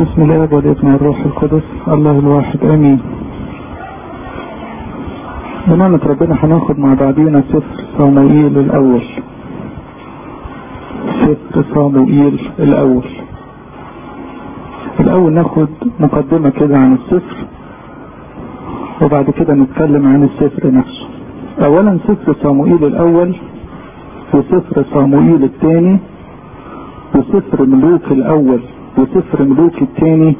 بسم الله والابن والروح القدس الله الواحد امين بنعمة ربنا هناخد مع بعضينا سفر صموئيل الاول سفر صموئيل الاول الاول ناخد مقدمة كده عن السفر وبعد كده نتكلم عن السفر نفسه اولا سفر صموئيل الاول وسفر صموئيل الثاني وسفر ملوك الاول وسفر ملوك الثاني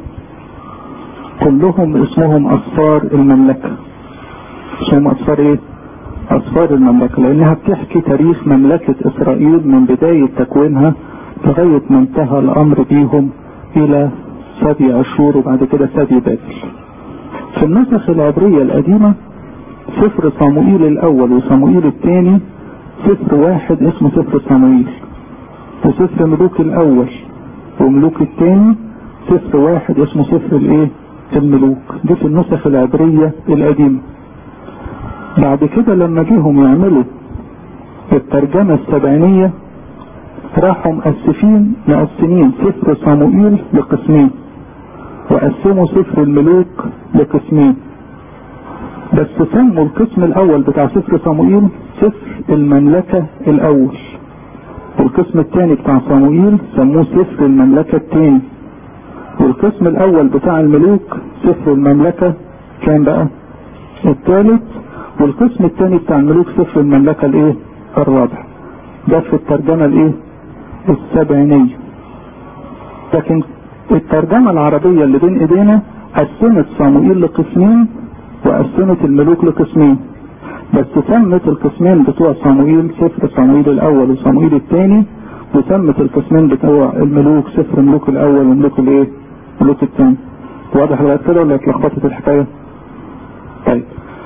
كلهم اسمهم اسفار المملكة اسمهم اسفار ايه اسفار المملكة لانها بتحكي تاريخ مملكة اسرائيل من بداية تكوينها لغاية ما انتهى الامر بيهم الى سبي اشور وبعد كده سبي بابل في النسخ العبرية القديمة سفر صموئيل الاول وصموئيل الثاني سفر واحد اسمه سفر صموئيل وسفر ملوك الاول وملوك الثاني سفر واحد اسمه سفر الايه الملوك دي في النسخ العبرية القديمة بعد كده لما جيهم يعملوا الترجمة السبعينية راحوا مقسفين مقسمين سفر صموئيل لقسمين وقسموا سفر الملوك لقسمين بس سموا القسم الاول بتاع سفر صموئيل سفر المملكة الاول والقسم الثاني بتاع صموئيل سموه سفر المملكة الثاني والقسم الاول بتاع الملوك سفر المملكة كان بقى الثالث والقسم الثاني بتاع الملوك سفر المملكة الايه الرابع ده في الترجمة الايه السبعينية لكن الترجمة العربية اللي بين ايدينا قسمت صموئيل لقسمين وقسمت الملوك لقسمين بس سمت القسمين بتوع صموئيل سفر صموئيل الاول وصموئيل الثاني وسمت القسمين بتوع الملوك سفر ملوك الاول وملوك الايه ملوك الثاني واضح لغايه كده ولا اتلخبطت الحكايه طيب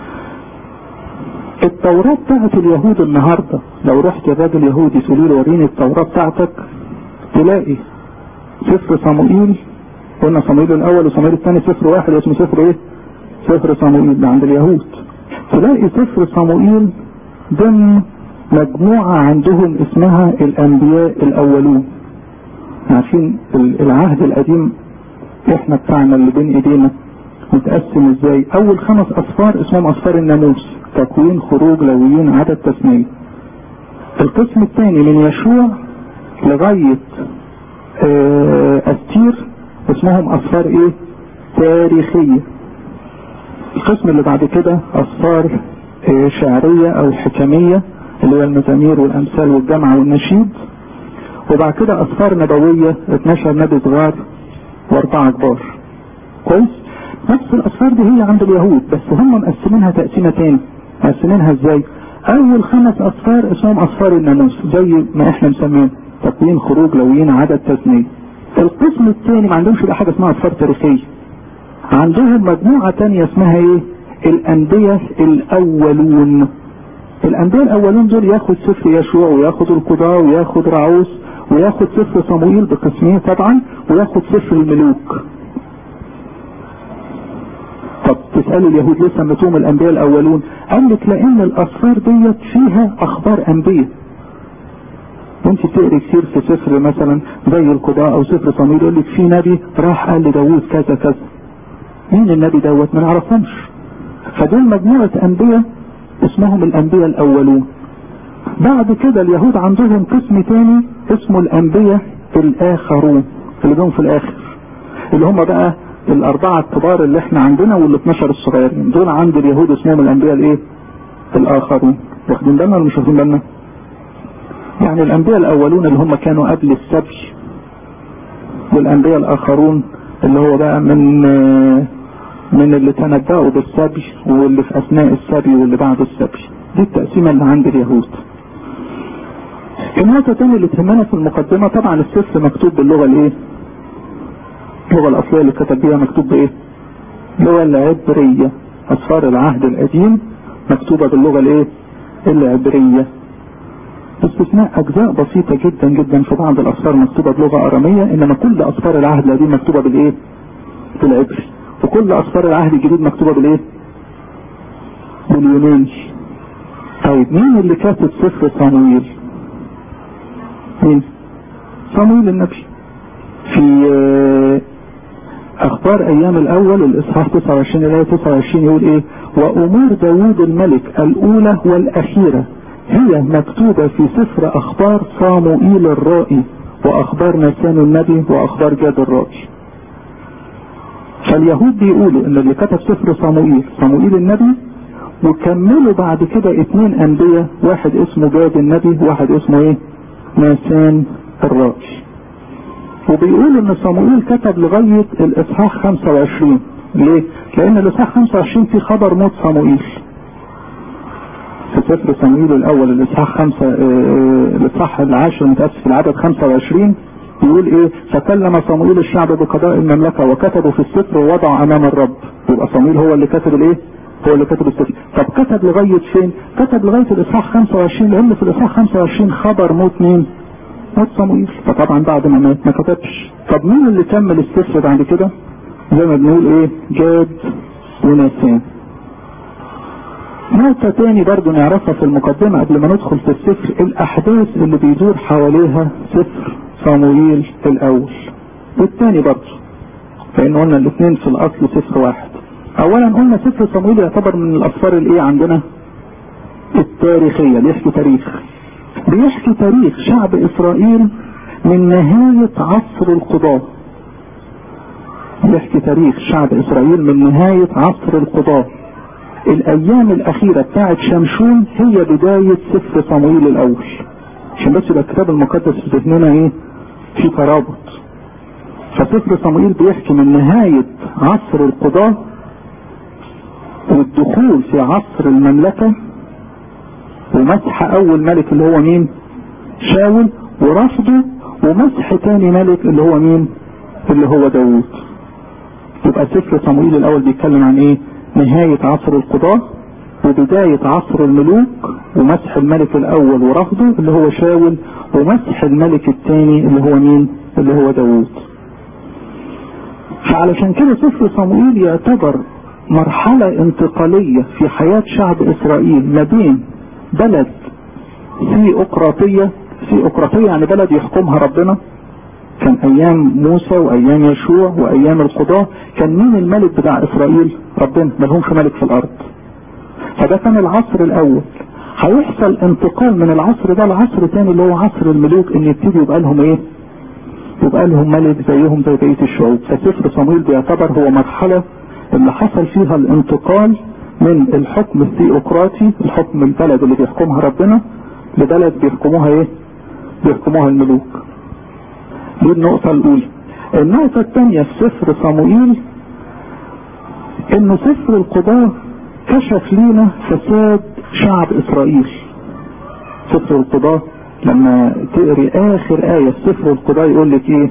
التوراة بتاعت اليهود النهاردة لو رحت الراجل يهودي تقول له وريني التوراة بتاعتك تلاقي سفر صموئيل قلنا صموئيل الاول وصموئيل الثاني سفر واحد اسمه سفر ايه سفر صموئيل ده عند اليهود تلاقي سفر صموئيل ضمن مجموعة عندهم اسمها الانبياء الاولون عارفين العهد القديم احنا بتاعنا اللي بين ايدينا متقسم ازاي اول خمس اصفار اسمهم اصفار الناموس تكوين خروج لويين عدد تسمية القسم الثاني من يشوع لغاية اه استير اسمهم اصفار ايه تاريخية القسم اللي بعد كده اصفار اه شعرية او حكمية اللي هي المزامير والامثال والجمع والنشيد وبعد كده اصفار نبوية 12 نبي صغار واربعة كبار كويس نفس الاصفار دي هي عند اليهود بس هم مقسمينها تقسيمة تاني مقسمينها ازاي اول خمس اصفار اسمهم اصفار الناموس زي ما احنا مسمين تكوين خروج لويين عدد تثنية القسم الثاني ما عندهمش بقى حاجة اسمها اصفار تاريخية عندهم مجموعة تانية اسمها ايه الانبياء الاولون الانبياء الاولون دول ياخد سفر يشوع وياخد القضاء وياخد رعوس وياخد سفر صموئيل بقسمين طبعا وياخد سفر الملوك طب تسألوا اليهود ليه سميتهم الانبياء الاولون قال لك لان الاصفار ديت فيها اخبار انبياء وانت بتقري كتير في سفر مثلا زي القضاء او سفر صموئيل يقول لك في نبي راح قال لداوود كذا كذا مين النبي دوت ما نعرفهمش فدول مجموعة انبياء اسمهم الانبياء الاولون بعد كده اليهود عندهم قسم تاني اسمه الانبياء الاخرون اللي جم في الاخر اللي هم بقى الاربعة الكبار اللي احنا عندنا وال 12 الصغيرين دول عند اليهود اسمهم الانبياء الايه الاخرون واخدين بالنا ولا مش واخدين بالنا يعني الانبياء الاولون اللي هم كانوا قبل السبي والانبياء الاخرون اللي هو بقى من من اللي تنبأوا بالسبي واللي في اثناء السبي واللي بعد السبي دي التقسيمة اللي عند اليهود النقطة الثانية اللي تهمنا في المقدمة طبعا السفر مكتوب باللغة الايه اللغة الاصلية اللي كتب بيها مكتوب بايه اللغة العبرية اسفار العهد القديم مكتوبة باللغة الايه العبرية باستثناء اجزاء بسيطة جدا جدا في بعض الاسفار مكتوبة بلغة ارامية انما كل اسفار العهد القديم مكتوبة بالايه بالعبري وكل اسفار العهد الجديد مكتوبة بالايه باليوناني طيب مين اللي كاتب سفر صمويل مين صمويل النبي في اخبار ايام الاول الاصحاح 29 الايه 29 يقول ايه وامور داوود الملك الاولى والاخيره هي مكتوبة في سفر اخبار صاموئيل الرائي واخبار نسان النبي واخبار جاد الرائي فاليهود بيقولوا ان اللي كتب سفر صاموئيل صاموئيل النبي وكملوا بعد كده اتنين انبياء واحد اسمه جاد النبي واحد اسمه ايه ناسان الرائي وبيقولوا ان صموئيل كتب لغاية الاصحاح 25 ليه لان الاصحاح 25 فيه خبر موت صموئيل في سفر صموئيل الاول الاصحاح 5 الاصحاح العاشر متأسف العدد 25 يقول ايه فكلم صموئيل الشعب بقضاء المملكة وكتبوا في السفر ووضعوا امام الرب يبقى صموئيل هو اللي كتب الايه هو اللي كتب السفر طب كتب لغاية فين كتب لغاية الاصحاح 25 لان في الاصحاح 25 خبر موت مين موت صموئيل فطبعا بعد ما مات ما كتبش طب مين اللي كمل السفر بعد كده زي ما بنقول ايه جاد وناسان نقطة تاني برضو نعرفها في المقدمة قبل ما ندخل في السفر الاحداث اللي بيدور حواليها سفر صموئيل الاول والتاني برضو فان قلنا الاثنين في الاصل سفر واحد اولا قلنا سفر صموئيل يعتبر من الاسفار الايه عندنا التاريخية بيحكي تاريخ بيحكي تاريخ شعب اسرائيل من نهاية عصر القضاة بيحكي تاريخ شعب اسرائيل من نهاية عصر القضاة الايام الاخيرة بتاعت شمشون هي بداية سفر صموئيل الاول عشان بس يبقى الكتاب المقدس في ذهننا ايه في ترابط فسفر صموئيل بيحكي من نهاية عصر القضاة والدخول في عصر المملكة ومسح اول ملك اللي هو مين شاول ورفضه ومسح تاني ملك اللي هو مين اللي هو داوود يبقى سفر صموئيل الاول بيتكلم عن ايه نهاية عصر القضاة وبداية عصر الملوك ومسح الملك الاول ورفضه اللي هو شاول ومسح الملك الثاني اللي هو مين اللي هو داوود فعلشان كده سفر صموئيل يعتبر مرحلة انتقالية في حياة شعب اسرائيل ما بين بلد ثيوقراطية ثيوقراطية يعني بلد يحكمها ربنا كان ايام موسى وايام يشوع وايام القضاة كان مين الملك بتاع اسرائيل ربنا ملهمش ملك في الارض فده كان العصر الاول هيحصل انتقال من العصر ده لعصر تاني اللي هو عصر الملوك ان يبتدي يبقى لهم ايه يبقى لهم ملك زيهم زي بقية الشعوب فسفر صمويل بيعتبر هو مرحلة اللي حصل فيها الانتقال من الحكم الثيوقراطي الحكم البلد اللي بيحكمها ربنا لبلد بيحكموها ايه بيحكموها الملوك دي النقطة الاولى النقطة الثانية في سفر صموئيل انه سفر القضاة كشف لينا فساد شعب اسرائيل سفر القضاة لما تقري اخر آية في سفر القضاة يقول لك ايه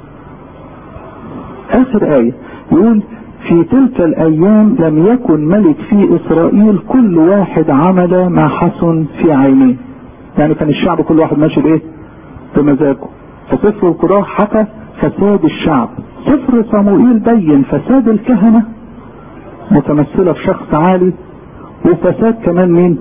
اخر آية يقول في تلك الايام لم يكن ملك في اسرائيل كل واحد عمل ما حسن في عينيه يعني كان الشعب كل واحد ماشي بايه بمزاجه فسفر القضاء حكى فساد الشعب سفر صموئيل بين فساد الكهنة متمثلة في شخص عالي وفساد كمان مين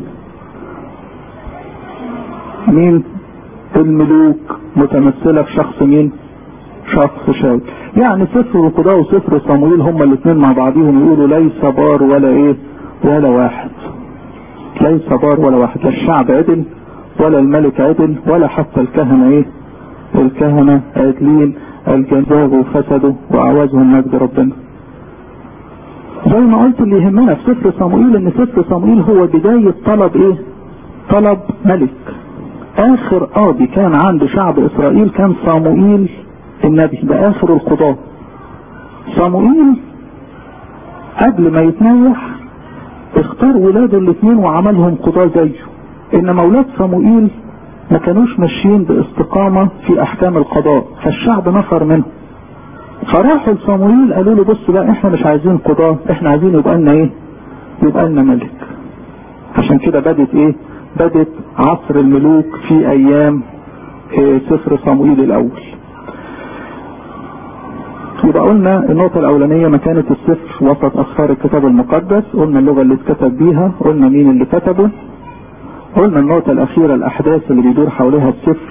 مين الملوك متمثلة في شخص مين شخص شاول يعني سفر القضاء وسفر صموئيل هما الاثنين مع بعضهم يقولوا ليس بار ولا ايه ولا واحد ليس بار ولا واحد لا الشعب عدل ولا الملك عدل ولا حتى الكهنة ايه الكهنة عدلين الجنزاغ وفسدوا وعوزهم مجد ربنا زي ما قلت اللي يهمنا في سفر صموئيل ان سفر صموئيل هو بداية طلب ايه طلب ملك اخر قاضي كان عند شعب اسرائيل كان صموئيل النبي ده اخر القضاة صموئيل قبل ما يتنيح اختار ولاده الاثنين وعملهم قضاة زيه انما اولاد صموئيل ما كانوش ماشيين باستقامة في احكام القضاء فالشعب نفر منه فراحوا لصموئيل قالوا له بص لا احنا مش عايزين قضاة احنا عايزين يبقى لنا ايه يبقى لنا ملك عشان كده بدت ايه بدت عصر الملوك في ايام إيه سفر صموئيل الاول يبقى قلنا النقطة الأولانية مكانة السفر وسط أسفار الكتاب المقدس قلنا اللغة اللي اتكتب بيها قلنا مين اللي كتبه قلنا النقطة الأخيرة الأحداث اللي بيدور حواليها السفر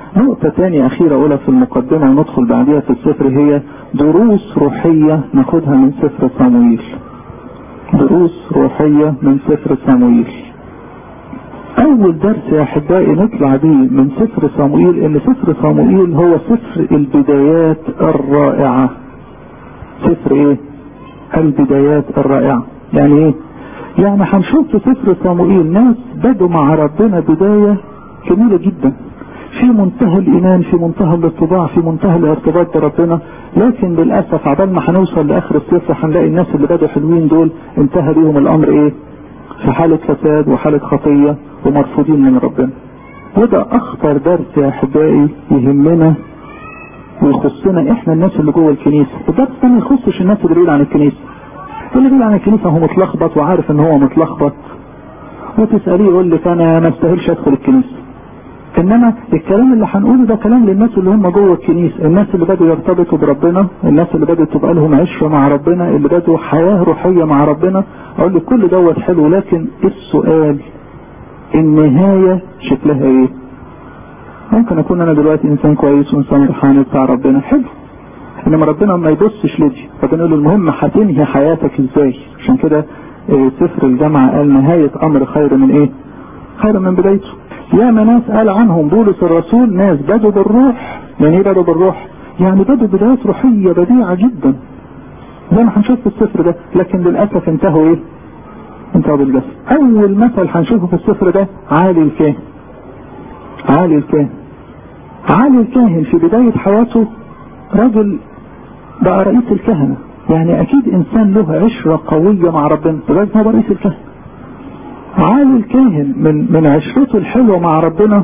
نقطة تانية أخيرة أولى في المقدمة وندخل بعدها في السفر هي دروس روحية ناخدها من سفر صامويل دروس روحية من سفر صامويل أول درس يا أحبائي نطلع بيه من سفر صامويل إن سفر صامويل هو سفر البدايات الرائعة سفر إيه؟ البدايات الرائعة يعني إيه؟ يعني هنشوف في سفر صاموئيل ناس بدوا مع ربنا بداية جميلة جدا في منتهى الإيمان في منتهى الاتباع في منتهى الارتباط بربنا لكن للأسف عبال ما هنوصل لآخر السفر هنلاقي الناس اللي بدوا حلوين دول انتهى بيهم الأمر إيه؟ في حالة فساد وحالة خطية ومرفوضين من ربنا وده أخطر درس يا أحبائي يهمنا ويخصنا إحنا الناس اللي جوه الكنيسة الدرس ده ما يخصش الناس اللي بعيد عن الكنيسة اللي بيقول عن الكنيسة هو متلخبط وعارف ان هو متلخبط وتسأليه يقول لك انا ما استاهلش ادخل الكنيسة انما الكلام اللي هنقوله ده كلام للناس اللي هم جوه الكنيسة الناس اللي بدوا يرتبطوا بربنا الناس اللي بدوا تبقى لهم عشرة مع ربنا اللي بدوا حياة روحية مع ربنا اقول لك كل دوت حلو لكن السؤال النهاية شكلها ايه ممكن اكون انا دلوقتي انسان كويس وانسان روحاني بتاع ربنا حلو انما ربنا ما يبصش لدي ربنا يقول المهم هتنهي حياتك ازاي عشان كده سفر الجامعة قال نهاية امر خير من ايه خير من بدايته يا ناس قال عنهم بولس الرسول ناس بدوا بالروح يعني ايه بدوا بالروح يعني بدوا بدايات روحية بديعة جدا زي ما هنشوف في السفر ده لكن للأسف انتهوا ايه انتهوا بالجسد اول مثل هنشوفه في السفر ده عالي الكاهن عالي الكاهن عالي الكاهن في بداية حياته رجل بقى رئيس الكهنة يعني اكيد انسان له عشرة قوية مع ربنا لغاية ما رئيس الكهنة عالي الكاهن من من عشرته الحلوة مع ربنا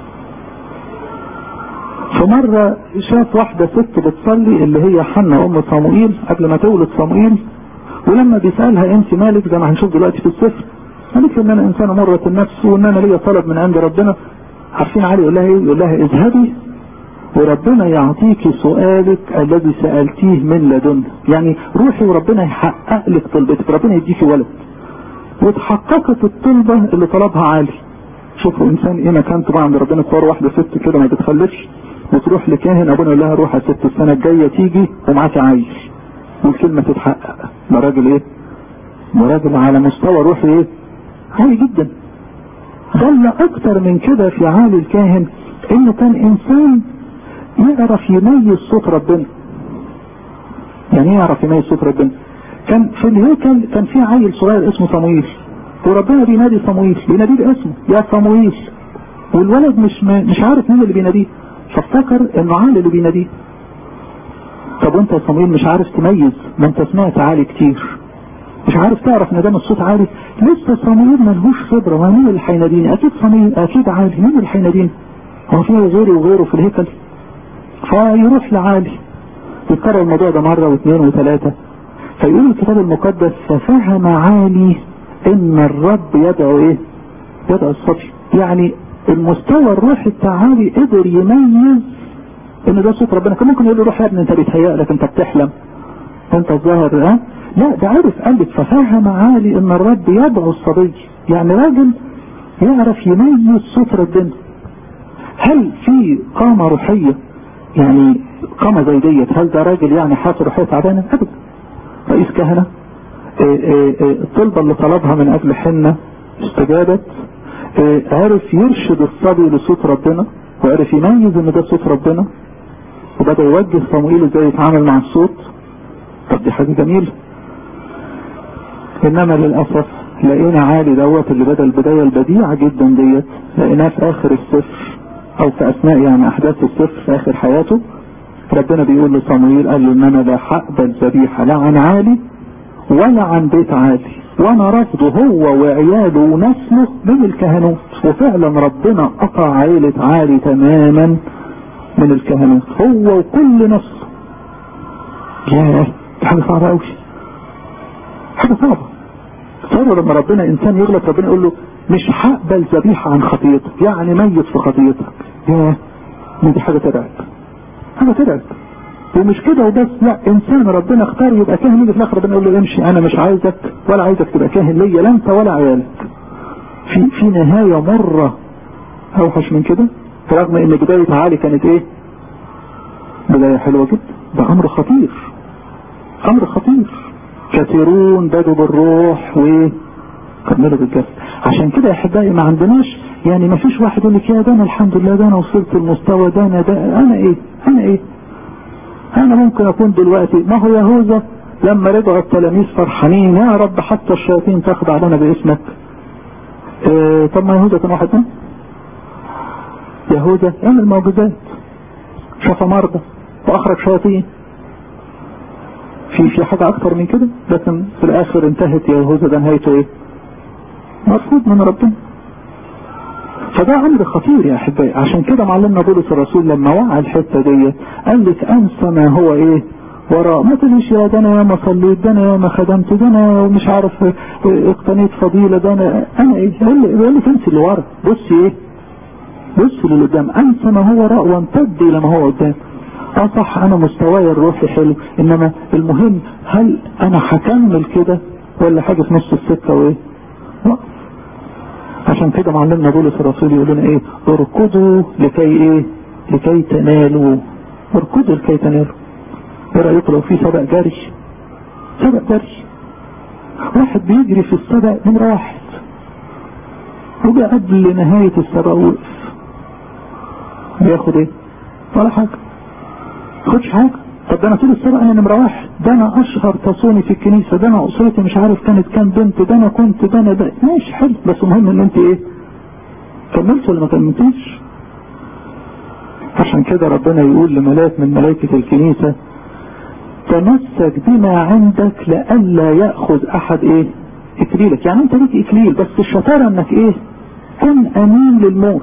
في مرة شاف واحدة ست بتصلي اللي هي حنة ام صموئيل قبل ما تولد صموئيل ولما بيسألها انت مالك زي ما هنشوف دلوقتي في السفر قالت ان انا انسانة مرة النفس وان انا ليا طلب من عند ربنا عارفين علي يقول لها ايه يقول لها اذهبي وربنا يعطيك سؤالك الذي سألتيه من لدنه يعني روحي وربنا يحقق لك طلبتك ربنا يديك ولد وتحققت الطلبة اللي طلبها عالي شوفوا انسان ايه مكانته بقى عند ربنا تصور واحدة ست كده ما بتخلفش وتروح لكاهن ابونا يقول لها روح يا ست السنة الجاية تيجي ومعاك عيل والكلمة تتحقق ده راجل ايه ده راجل على مستوى روحي ايه عالي جدا ظل اكتر من كده في عالي الكاهن انه كان انسان يعرف يميز صوت ربنا يعني ايه يعرف يميز صوت ربنا كان في الهيكل كان في عيل صغير اسمه صمويل وربنا بينادي صمويل بيناديه باسمه يا صمويل والولد مش مش عارف مين اللي بيناديه فافتكر انه عالي اللي بيناديه طب وانت يا صمويل مش عارف تميز ما انت سمعت عالي كتير مش عارف تعرف ان ده الصوت عالي لسه صمويل ملهوش خبره ما مين اللي هيناديني اكيد صمويل اكيد عالي مين اللي هيناديني هو في غيري وغيره في الهيكل فيروح لعالي يتكرر الموضوع ده مرة واثنين وثلاثة فيقول الكتاب المقدس ففهم عالي ان الرب يدعو ايه يدعو الصبي يعني المستوى الروحي بتاع عالي قدر يميز ان ده صوت ربنا كان ممكن يقول له روح يا ابني انت بيتهيألك انت بتحلم انت الظاهر ها لا ده عارف قال لك ففهم عالي ان الرب يدعو الصبي يعني راجل يعرف يميز صوت ربنا هل في قامة روحية يعني قامة زي ديت هل ده راجل يعني حاصل روحية تعبانة ابدا رئيس كهنة الطلبة اللي طلبها من اجل حنة استجابت عرف يرشد الصبي لصوت ربنا وعرف يميز ان ده صوت ربنا وبدأ يوجه صموئيل ازاي يتعامل مع الصوت طب دي حاجة جميلة انما للأسف لقينا عالي دوت اللي بدأ البداية البديعة جدا ديت لقيناه في اخر السفر او في اثناء يعني احداث السفر في اخر حياته ربنا بيقول لصموئيل قال له ان انا لا هقبل ذبيحه لا عن عالي ولا عن بيت عالي وانا رافضه هو وعياله ونسله من الكهنوت وفعلا ربنا قطع عيلة عالي تماما من الكهنوت هو وكل نسله ياه دي حاجة صعبة قوي حاجة صعبة تصور لما ربنا انسان يغلط ربنا يقول له مش هقبل ذبيحة عن خطيتك يعني ميت في خطيتك ياه دي حاجة ترعب حاجة ترعب ومش كده وبس لا انسان ربنا اختار يبقى كاهن يجي في الاخر ربنا يقول له امشي انا مش عايزك ولا عايزك تبقى كاهن ليا لا انت ولا عيالك في في نهاية مرة اوحش من كده رغم ان بداية علي كانت ايه بداية حلوة جدا ده امر خطير امر خطير كثيرون بدوا بالروح وكملوا بالجسد عشان كده يا احبائي ما عندناش يعني ما فيش واحد يقول لك يا ده انا الحمد لله ده انا وصلت المستوى ده انا ده انا ايه انا ايه انا ممكن اكون دلوقتي ما هو يهوذا لما رجعوا التلاميذ فرحانين يا رب حتى الشياطين تخضع لنا باسمك إيه طب ما يهوذا كان واحد منهم يهوذا عمل معجزات شفى مرضى واخرج شياطين في في حاجة اكتر من كده لكن في الاخر انتهت يهوذا ده نهايته ايه مرفوض من ربنا فده امر خطير يا احبائي عشان كده معلمنا بولس الرسول لما وعى الحته دي قال لك انسى ما هو ايه وراء ما تقوليش يا ده انا ياما صليت ده انا ياما خدمت ده انا مش عارف اقتنيت فضيله ده انا انا ايه يقول لك انسي اللي ورا بصي ايه بص للي قدام انسى ما هو وراء وامتد الى ما هو قدام اه صح انا مستواي الروحي حلو انما المهم هل انا هكمل كده ولا حاجه في نص السكه وايه لا عشان كده معلمنا بولس الرسول يقول لنا ايه اركضوا لكي ايه لكي تنالوا اركضوا لكي تنالوا ايه رايكم لو في سبق جري سبق جري واحد بيجري في السبق نمرة واحد وجا قبل نهاية السبق وقف بياخد ايه ولا حاجة خدش حاجة طب ده انا طول السبق انا نمرة واحد ده انا اشهر تصوني في الكنيسة ده انا اسرتي مش عارف كانت كام بنت ده انا كنت ده انا ده ماشي حلو بس المهم ان انت ايه كملت ولا ما كملتيش عشان كده ربنا يقول لملاك من ملائكة الكنيسة تمسك بما عندك لئلا يأخذ احد ايه اكليلك يعني انت ليك اكليل بس الشطارة انك ايه كن امين للموت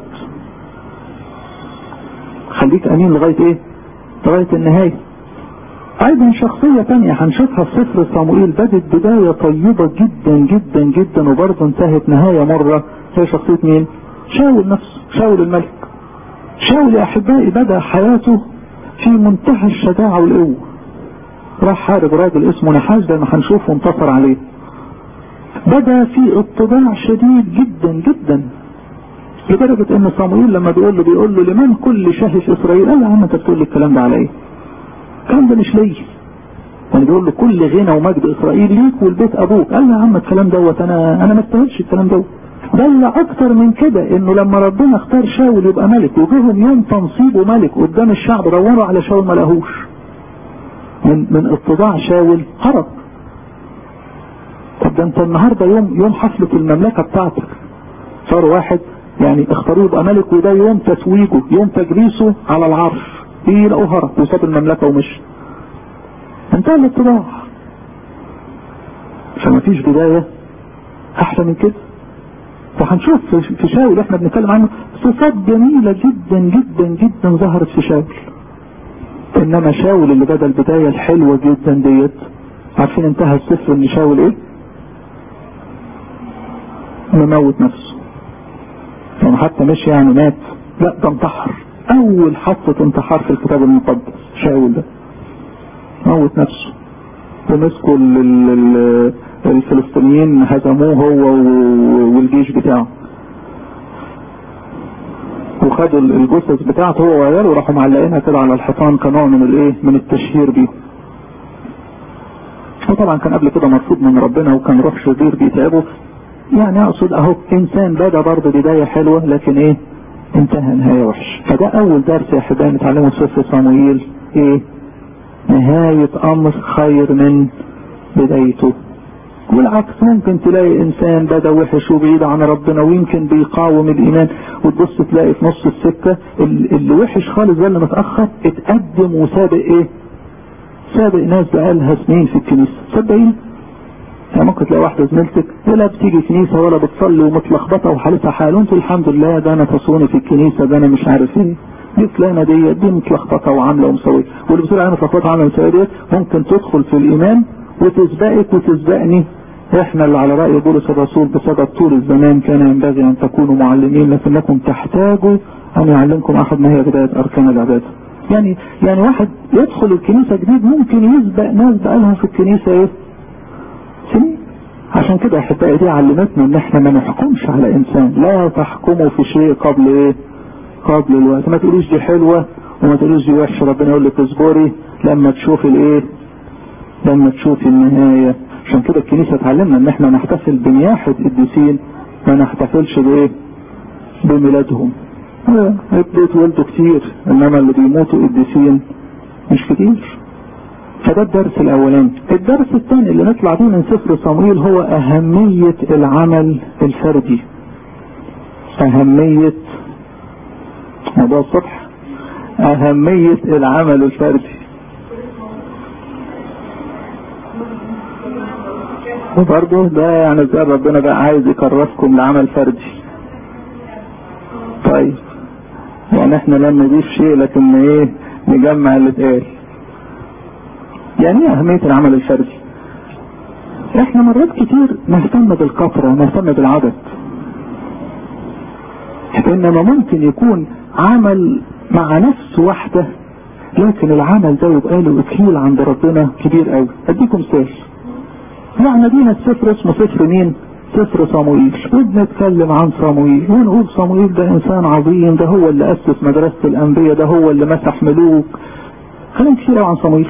خليك امين لغاية ايه لغاية النهاية ايضا شخصية تانية هنشوفها في سفر صموئيل بدت بداية طيبة جدا جدا جدا وبرضه انتهت نهاية مرة هي شخصية مين شاول نفسه شاول الملك شاول يا احبائي بدأ حياته في منتهى الشجاعة والقوة راح حارب راجل اسمه نحاس زي ما هنشوفه انتصر عليه بدأ في اتضاع شديد جدا جدا لدرجة ان صموئيل لما بيقول له بيقول له لمن كل شهي في اسرائيل قال له يا عم انت بتقول لي الكلام ده على ايه الكلام ده مش ليا يعني بيقول له كل غنى ومجد اسرائيل ليك والبيت ابوك قال له يا عم الكلام دوت انا انا ما استاهلش الكلام دوت بل اكتر من كده انه لما ربنا اختار شاول يبقى ملك وجيهم يوم تنصيبه ملك قدام الشعب دوروا على شاول ما لقاهوش من من اتضاع شاول هرب طب ده انت النهارده يوم يوم حفله المملكه بتاعتك صار واحد يعني اختاروه يبقى ملك وده يوم تتويجه يوم تجليسه على العرش ايه لقوه هرب وساب المملكه ومشي انتهى الاتضاع فما فيش بدايه احسن من كده وهنشوف في شاول احنا بنتكلم عنه صفات جميلة جدا جدا جدا ظهرت في شاول انما شاول اللي بدا البداية الحلوة جدا ديت عارفين انتهى السفر ان شاول ايه مموت نفسه يعني حتى مش يعني مات لا ده انتحر اول حصة انتحار في الكتاب المقدس شاول ده موت نفسه ومسكوا الفلسطينيين هزموه هو والجيش بتاعه وخدوا الجثث بتاعته هو وعياله وراحوا معلقينها كده على الحيطان كنوع من الايه من التشهير بيه وطبعا كان قبل كده مرفوض من ربنا وكان روح شرير بيتعبه يعني اقصد اهو انسان بدا برضه بدايه حلوه لكن ايه انتهى نهايه وحش فده اول درس يا احبائي نتعلمه في سفر صموئيل ايه نهايه امر خير من بدايته والعكس ممكن تلاقي انسان بدا وحش وبعيد عن ربنا ويمكن بيقاوم الايمان وتبص تلاقي في نص السكة اللي وحش خالص ده اللي متأخر اتقدم وسابق ايه سابق ناس بقالها سنين في الكنيسة صدقين يعني ممكن تلاقي واحدة زميلتك ولا بتيجي كنيسة ولا بتصلي ومتلخبطة وحالتها حال وانتوا الحمد لله ده انا تصوني في الكنيسة ده انا مش عارف ايه دي فلانة دي دي متلخبطة وعاملة ومسوية واللي بتقول انا متلخبطة وعاملة ومسوية ديت ممكن تدخل في الايمان وتسبقك وتسبقني احنا اللي على رأي بولس الرسول بسبب طول الزمان كان ينبغي ان تكونوا معلمين لكنكم تحتاجوا ان يعلمكم احد ما هي بداية اركان العبادة يعني يعني واحد يدخل الكنيسة جديد ممكن يسبق ناس بقالهم في الكنيسة ايه سنين عشان كده احبائي دي علمتنا ان احنا ما نحكمش على انسان لا تحكموا في شيء قبل ايه قبل الوقت ما تقوليش دي حلوة وما تقوليش دي وحشة ربنا يقول لك اصبري لما تشوف الايه لما تشوف النهاية عشان كده الكنيسة اتعلمنا ان احنا نحتفل بنياحة القديسين ما نحتفلش بايه بميلادهم اتولدوا كتير انما اللي بيموتوا قديسين مش كتير فده الدرس الاولاني الدرس الثاني اللي نطلع بيه من سفر صمويل هو اهمية العمل الفردي اهمية موضوع الصبح اهمية العمل الفردي وبرضه ده يعني زي ربنا بقى عايز يكرسكم لعمل فردي طيب يعني احنا لم نضيف شيء لكن ايه نجمع اللي اتقال يعني ايه اهمية العمل الفردي احنا مرات كتير نهتم بالكثرة نهتم بالعدد انما ممكن يكون عمل مع نفس واحدة لكن العمل ده يبقى له اكليل عند ربنا كبير قوي اديكم مثال يعني دينا السفر اسمه سفر مين سفر صموئيل وبنتكلم عن صموئيل ونقول صموئيل ده انسان عظيم ده هو اللي اسس مدرسة الانبياء ده هو اللي مسح ملوك كلام كتير قوي عن صموئيل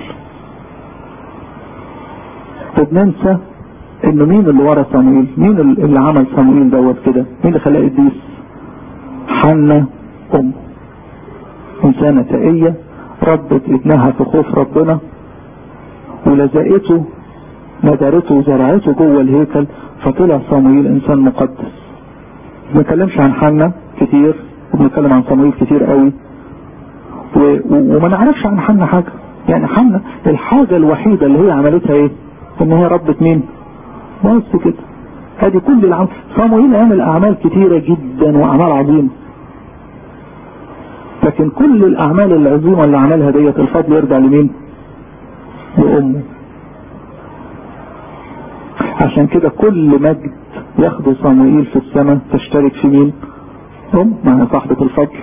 وبننسى انه مين اللي ورا صموئيل مين اللي عمل صموئيل دوت كده مين اللي خلاه قديس حنا امه انسانة تقية ربت ابنها في خوف ربنا ولزقته ندرته وزرعته جوه الهيكل فطلع صموئيل انسان مقدس ما بنتكلمش عن حنا كتير وبنتكلم عن صموئيل كتير قوي و... و... وما نعرفش عن حنا حاجة يعني حنا الحاجة الوحيدة اللي هي عملتها ايه ان هي ربت مين بس كده ادي كل العمل صموئيل عمل اعمال كتيرة جدا واعمال عظيمة لكن كل الاعمال العظيمة اللي عملها ديت الفضل يرجع لمين لامه عشان كده كل مجد ياخده صموئيل في السماء تشترك في مين ام مع صاحبة الفضل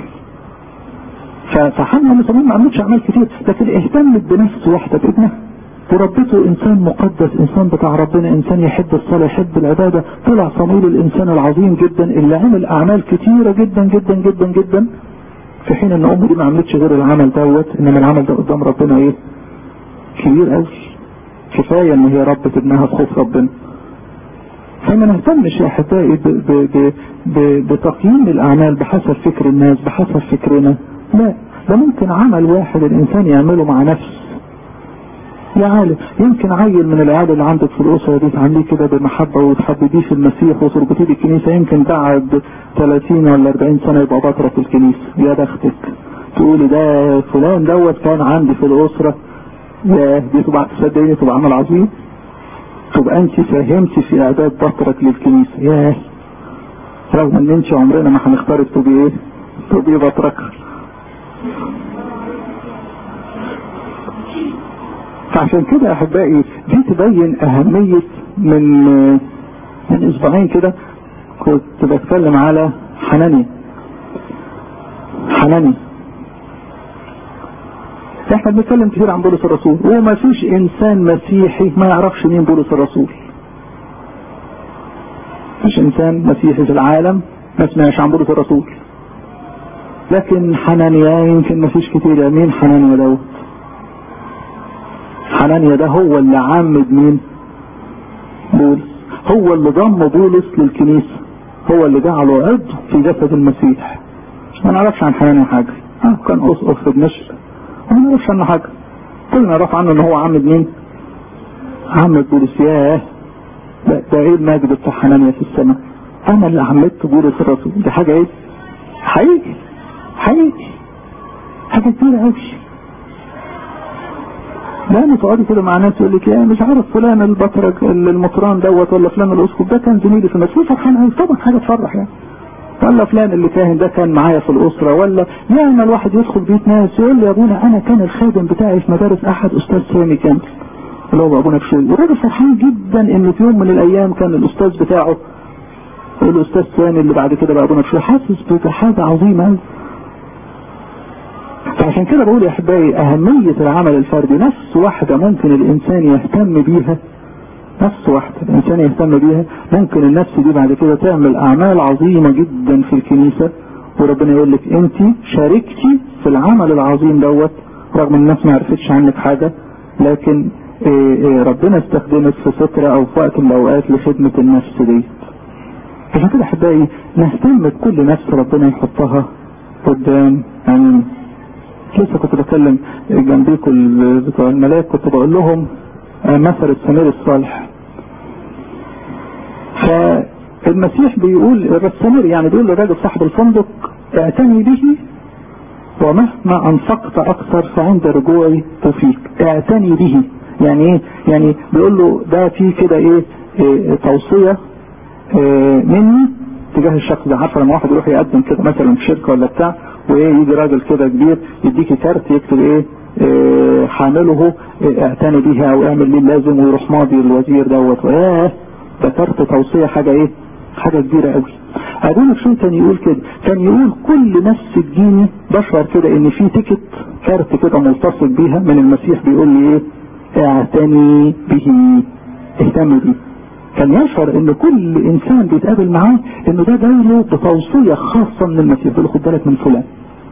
فحنا مصمم ما عملتش اعمال كتير لكن اهتمت بنفس واحدة بابنها وربته انسان مقدس انسان بتاع ربنا انسان يحب الصلاة يحب العبادة طلع صمويل الانسان العظيم جدا اللي عمل اعمال كتيرة جدا جدا جدا جدا في حين ان امه دي ما عملتش غير العمل دوت انما العمل ده قدام ربنا ايه كبير قوي كفاية ان هي ربت ابنها بخوف ربنا فما نهتمش يا احبائي بتقييم الاعمال بحسب فكر الناس بحسب فكرنا لا ده ممكن عمل واحد الانسان يعمله مع نفس يا عالم يمكن عيل من العيال اللي عندك في الاسره دي تعمليه كده بمحبه وتحببيه في المسيح وتربطيه بالكنيسه يمكن بعد 30 ولا 40 سنه يبقى بطرة في الكنيسه يا بختك تقولي ده فلان دوت كان عندي في الاسره يا دي تبقى تصدقيني تبقى عمل عظيم تبقى انت ساهمتي في اعداد بطرك للكنيسه ياه رغم ان انت عمرنا ما هنختارك تبقي ايه تبقي بطرك فعشان كده احبائي دي تبين اهمية من من اسبوعين كده كنت بتكلم على حنانيا حنانيا احنا بنتكلم كتير عن بولس الرسول وما فيش انسان مسيحي ما يعرفش مين بولس الرسول مش انسان مسيحي في العالم ما سمعش عن بولس الرسول لكن حنانيا يمكن ما فيش كتير مين حنانيا دوت حنانيا ده هو اللي عمد مين بولس هو اللي ضم بولس للكنيسة هو اللي جعله عضو في جسد المسيح ما نعرفش عن حنانيا حاجة اه كان اسقف في دمشق ما نعرفش عنه حاجة كلنا نعرف عنه ان هو عمد مين عمد بولس ياه ده, ده ايه المجد بتاع حنانيا في السماء انا اللي عمدت بولس الرسول دي حاجة ايه حقيقي حقيقي حاجة كبيرة قوي لا تقعدي كده مع ناس يقول لك يا مش عارف فلان البطرك المطران دوت ولا فلان الاسقف ده كان زميلي في المدرسه فرحان قوي طبعا حاجه تفرح يعني ولا فلان اللي كاهن ده كان معايا في الاسره ولا يعني الواحد يدخل بيت ناس يقول لي يا ابونا انا كان الخادم بتاعي في مدارس احد استاذ سامي كامل اللي هو ابونا بشوي والراجل فرحان جدا ان في يوم من الايام كان الاستاذ بتاعه الاستاذ سامي اللي بعد كده بقى ابونا بشوي حاسس بحاجه عظيمه قوي فعشان كده بقول يا احبائي اهمية العمل الفردي نفس واحدة ممكن الانسان يهتم بيها نفس واحدة الانسان يهتم بيها ممكن النفس دي بعد كده تعمل اعمال عظيمة جدا في الكنيسة وربنا يقول لك انت شاركتي في العمل العظيم دوت رغم الناس ما عرفتش عنك حاجة لكن إيه إيه ربنا استخدمك في فترة او في وقت من الاوقات لخدمة النفس دي عشان كده احبائي نهتم بكل نفس ربنا يحطها قدام عينينا لسه كنت بكلم جنبيكم بتوع الملاك كنت بقول لهم مثل السمير الصالح فالمسيح بيقول السمير يعني بيقول للراجل صاحب الفندق اعتني به ومهما انفقت اكثر فعند رجوعي تفيك اعتني به يعني ايه يعني بيقول له ده في كده ايه, إيه توصية إيه مني تجاه الشخص ده عارفه لما واحد يروح يقدم كده مثلا في شركه ولا بتاع وايه يجي راجل كده كبير يديكي كارت يكتب ايه, إيه حامله إيه اعتني بيها او اعمل ليه لازم ويروح ماضي الوزير دوت وياه ده كارت توصيه حاجه ايه حاجه كبيره قوي اقول لك شو كان يقول كده كان يقول كل نفس تجيني بشعر كده ان في تيكت كارت كده ملتصق بيها من المسيح بيقول لي ايه اعتني به اهتم بيه كان يشعر ان كل انسان بيتقابل معاه انه ده جاي له بتوصيه خاصه من المسيح يقول له خد بالك من فلان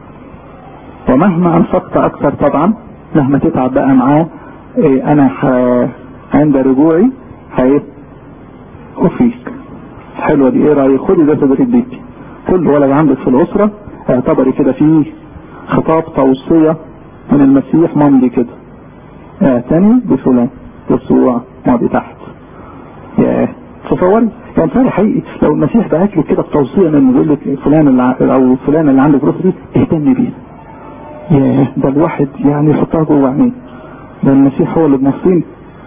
ومهما انفقت اكثر طبعا مهما تتعب بقى معاه إيه انا ح... عند رجوعي هي افيك حلوه دي ايه رايك خدي ده تدريب بيتي كل ولد عندك في الاسره اعتبري كده فيه خطاب توصيه من المسيح ماضي كده اعتني بفلان يسوع ماضي تحت ياه تصوري يعني فعلا حقيقي لو المسيح بعت لك كده بتوصيه انه يقول لك فلان اللي او فلان اللي عندك الاسره دي اهتمي بيه ياه ده الواحد يعني يحطها جوه عينيه ده المسيح هو اللي بنصين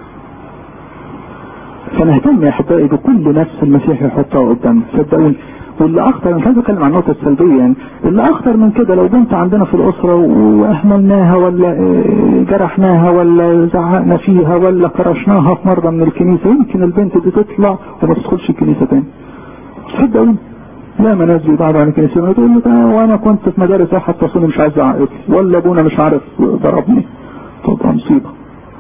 فنهتم يا احبائي بكل نفس المسيح يحطها قدامنا صدقوني واللي اخطر مش عايز اتكلم عن النقطه السلبيه يعني اللي اخطر من كده لو بنت عندنا في الاسره واهملناها ولا جرحناها ولا زعقنا فيها ولا كرشناها في مره من الكنيسه يمكن البنت دي تطلع وما تدخلش الكنيسه تاني صدقوني لا ما ناس بيبعدوا عن الكنيسه تقول لي وانا كنت في مدارس احد تصوني مش عايز اعقد ولا ابونا مش عارف ضربني تبقى مصيبه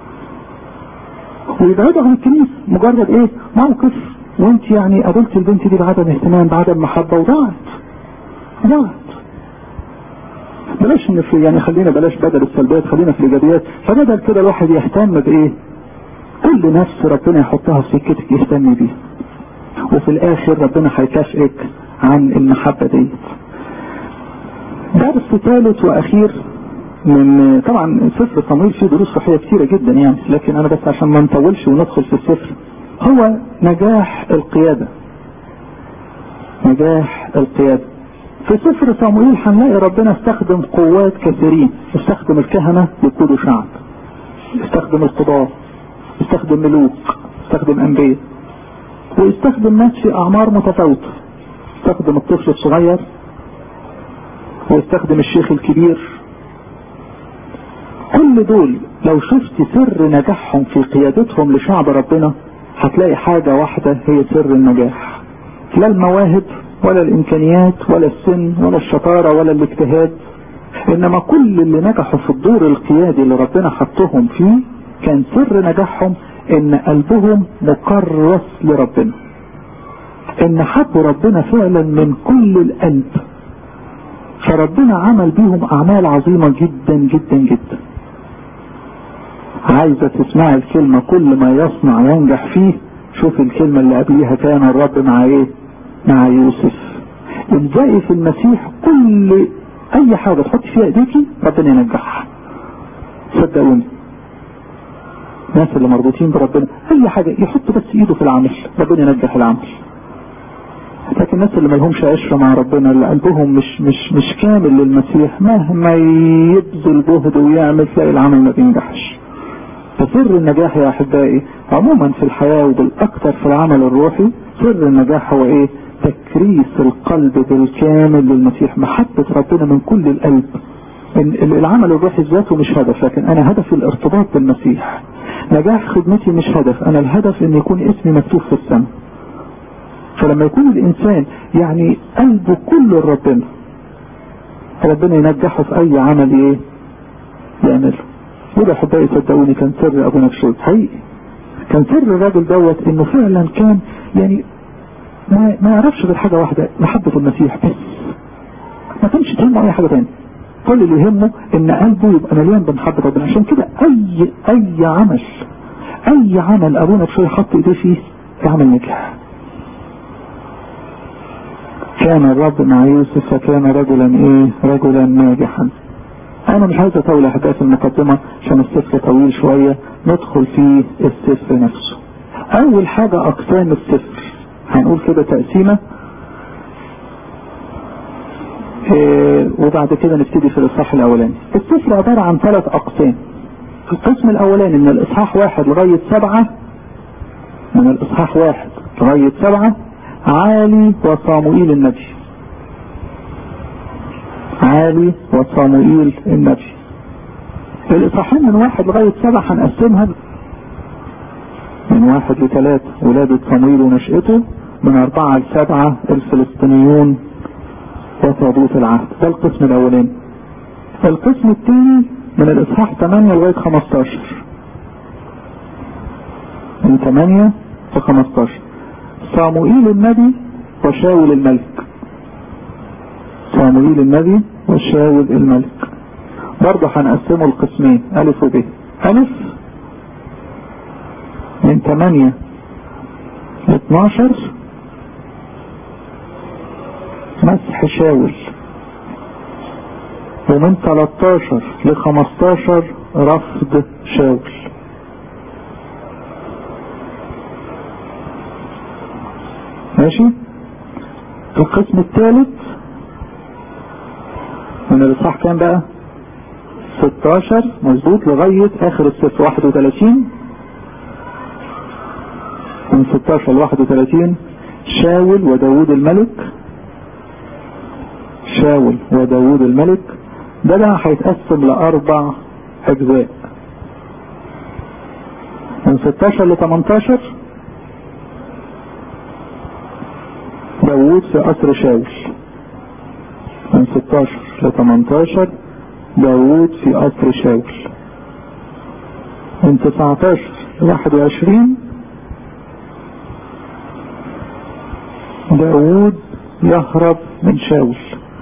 ويبعدوا عن الكنيسه مجرد ايه موقف وانت يعني قابلت البنت دي بعدم اهتمام بعدم محبه وضاعت ضاعت بلاش ان في يعني خلينا بلاش بدل السلبيات خلينا في الايجابيات فبدل كده الواحد يهتم بايه كل نفس ربنا يحطها في سكتك يهتم بيها وفي الاخر ربنا هيكافئك عن المحبه ديت درس ثالث واخير من طبعا سفر صمويل فيه دروس صحيه كثيره جدا يعني لكن انا بس عشان ما نطولش وندخل في السفر هو نجاح القيادة نجاح القيادة في سفر صموئيل هنلاقي ربنا استخدم قوات كثيرين استخدم الكهنة يقودوا شعب استخدم القضاة استخدم ملوك استخدم انبياء ويستخدم ناس في اعمار متفاوتة استخدم الطفل الصغير ويستخدم الشيخ الكبير كل دول لو شفت سر نجاحهم في قيادتهم لشعب ربنا هتلاقي حاجة واحدة هي سر النجاح لا المواهب ولا الامكانيات ولا السن ولا الشطارة ولا الاجتهاد انما كل اللي نجحوا في الدور القيادي اللي ربنا حطهم فيه كان سر نجاحهم ان قلبهم مكرس لربنا ان حبوا ربنا فعلا من كل القلب فربنا عمل بيهم اعمال عظيمة جدا جدا جدا عايزة تسمع الكلمة كل ما يصنع ينجح فيه شوف الكلمة اللي قبليها كان الرب مع ايه مع يوسف الباقي في المسيح كل اي حاجة تحط فيها ايديكي ربنا ينجحها صدقوني الناس اللي مربوطين بربنا اي حاجة يحط بس ايده في العمل ربنا ينجح العمل لكن الناس اللي ملهمش عشرة مع ربنا اللي قلبهم مش مش مش كامل للمسيح مهما يبذل جهد ويعمل تلاقي العمل ما بينجحش فسر النجاح يا احبائي عموما في الحياة وبالاكثر في العمل الروحي سر النجاح هو ايه تكريس القلب بالكامل للمسيح محبة ربنا من كل القلب العمل الروحي ذاته مش هدف لكن انا هدفي الارتباط بالمسيح نجاح خدمتي مش هدف انا الهدف ان يكون اسمي مكتوب في السماء فلما يكون الانسان يعني قلبه كله لربنا ربنا ينجحه في اي عمل ايه يعمله وده حبايبي صدقوني كان سر ابو نفسود حقيقي كان سر الراجل دوت انه فعلا كان يعني ما ما يعرفش غير حاجه واحده محبه المسيح بس ما كانش تهمه اي حاجه تاني كل اللي يهمه ان قلبه يبقى مليان بمحبه ربنا عشان كده اي اي عمل اي عمل ابونا بشوي حط ايديه فيه يعمل نجاح كان الرب مع يوسف فكان رجلا ايه رجلا ناجحا انا مش عايز اطول احداث في المقدمة عشان السفر طويل شوية ندخل في السفر نفسه اول حاجة اقسام السفر هنقول كده تقسيمة إيه وبعد كده نبتدي في الاصحاح الاولاني السفر عبارة عن ثلاث اقسام القسم الاولاني من الاصحاح واحد لغاية سبعة من الاصحاح واحد لغاية سبعة عالي وصاموئيل النبي عالي وصاموئيل النبي الاصحاحين من واحد لغاية سبعة هنقسمها من واحد لثلاثة ولادة صمويل ونشأته من أربعة لسبعة الفلسطينيون وتابوت العهد ده القسم الأولاني القسم الثاني من الإصحاح 8 لغاية 15 من 8 ل 15 صاموئيل النبي وشاول الملك صاموئيل النبي وشاول الملك برضه هنقسمه القسمين ألف وب ألف من 8 ل 12 مسح شاول ومن 13 ل 15 رفض شاول ماشي القسم الثالث من الاصحاح كام بقى 16 مظبوط لغاية اخر الصف 31 من 16 ل 31 شاول وداود الملك شاول وداود الملك ده بقى هيتقسم لأربع أجزاء من 16 ل 18 داود في قصر شاول من 16 ل 18 داود في قصر شاول من 19 ل 21 داود يهرب من شاول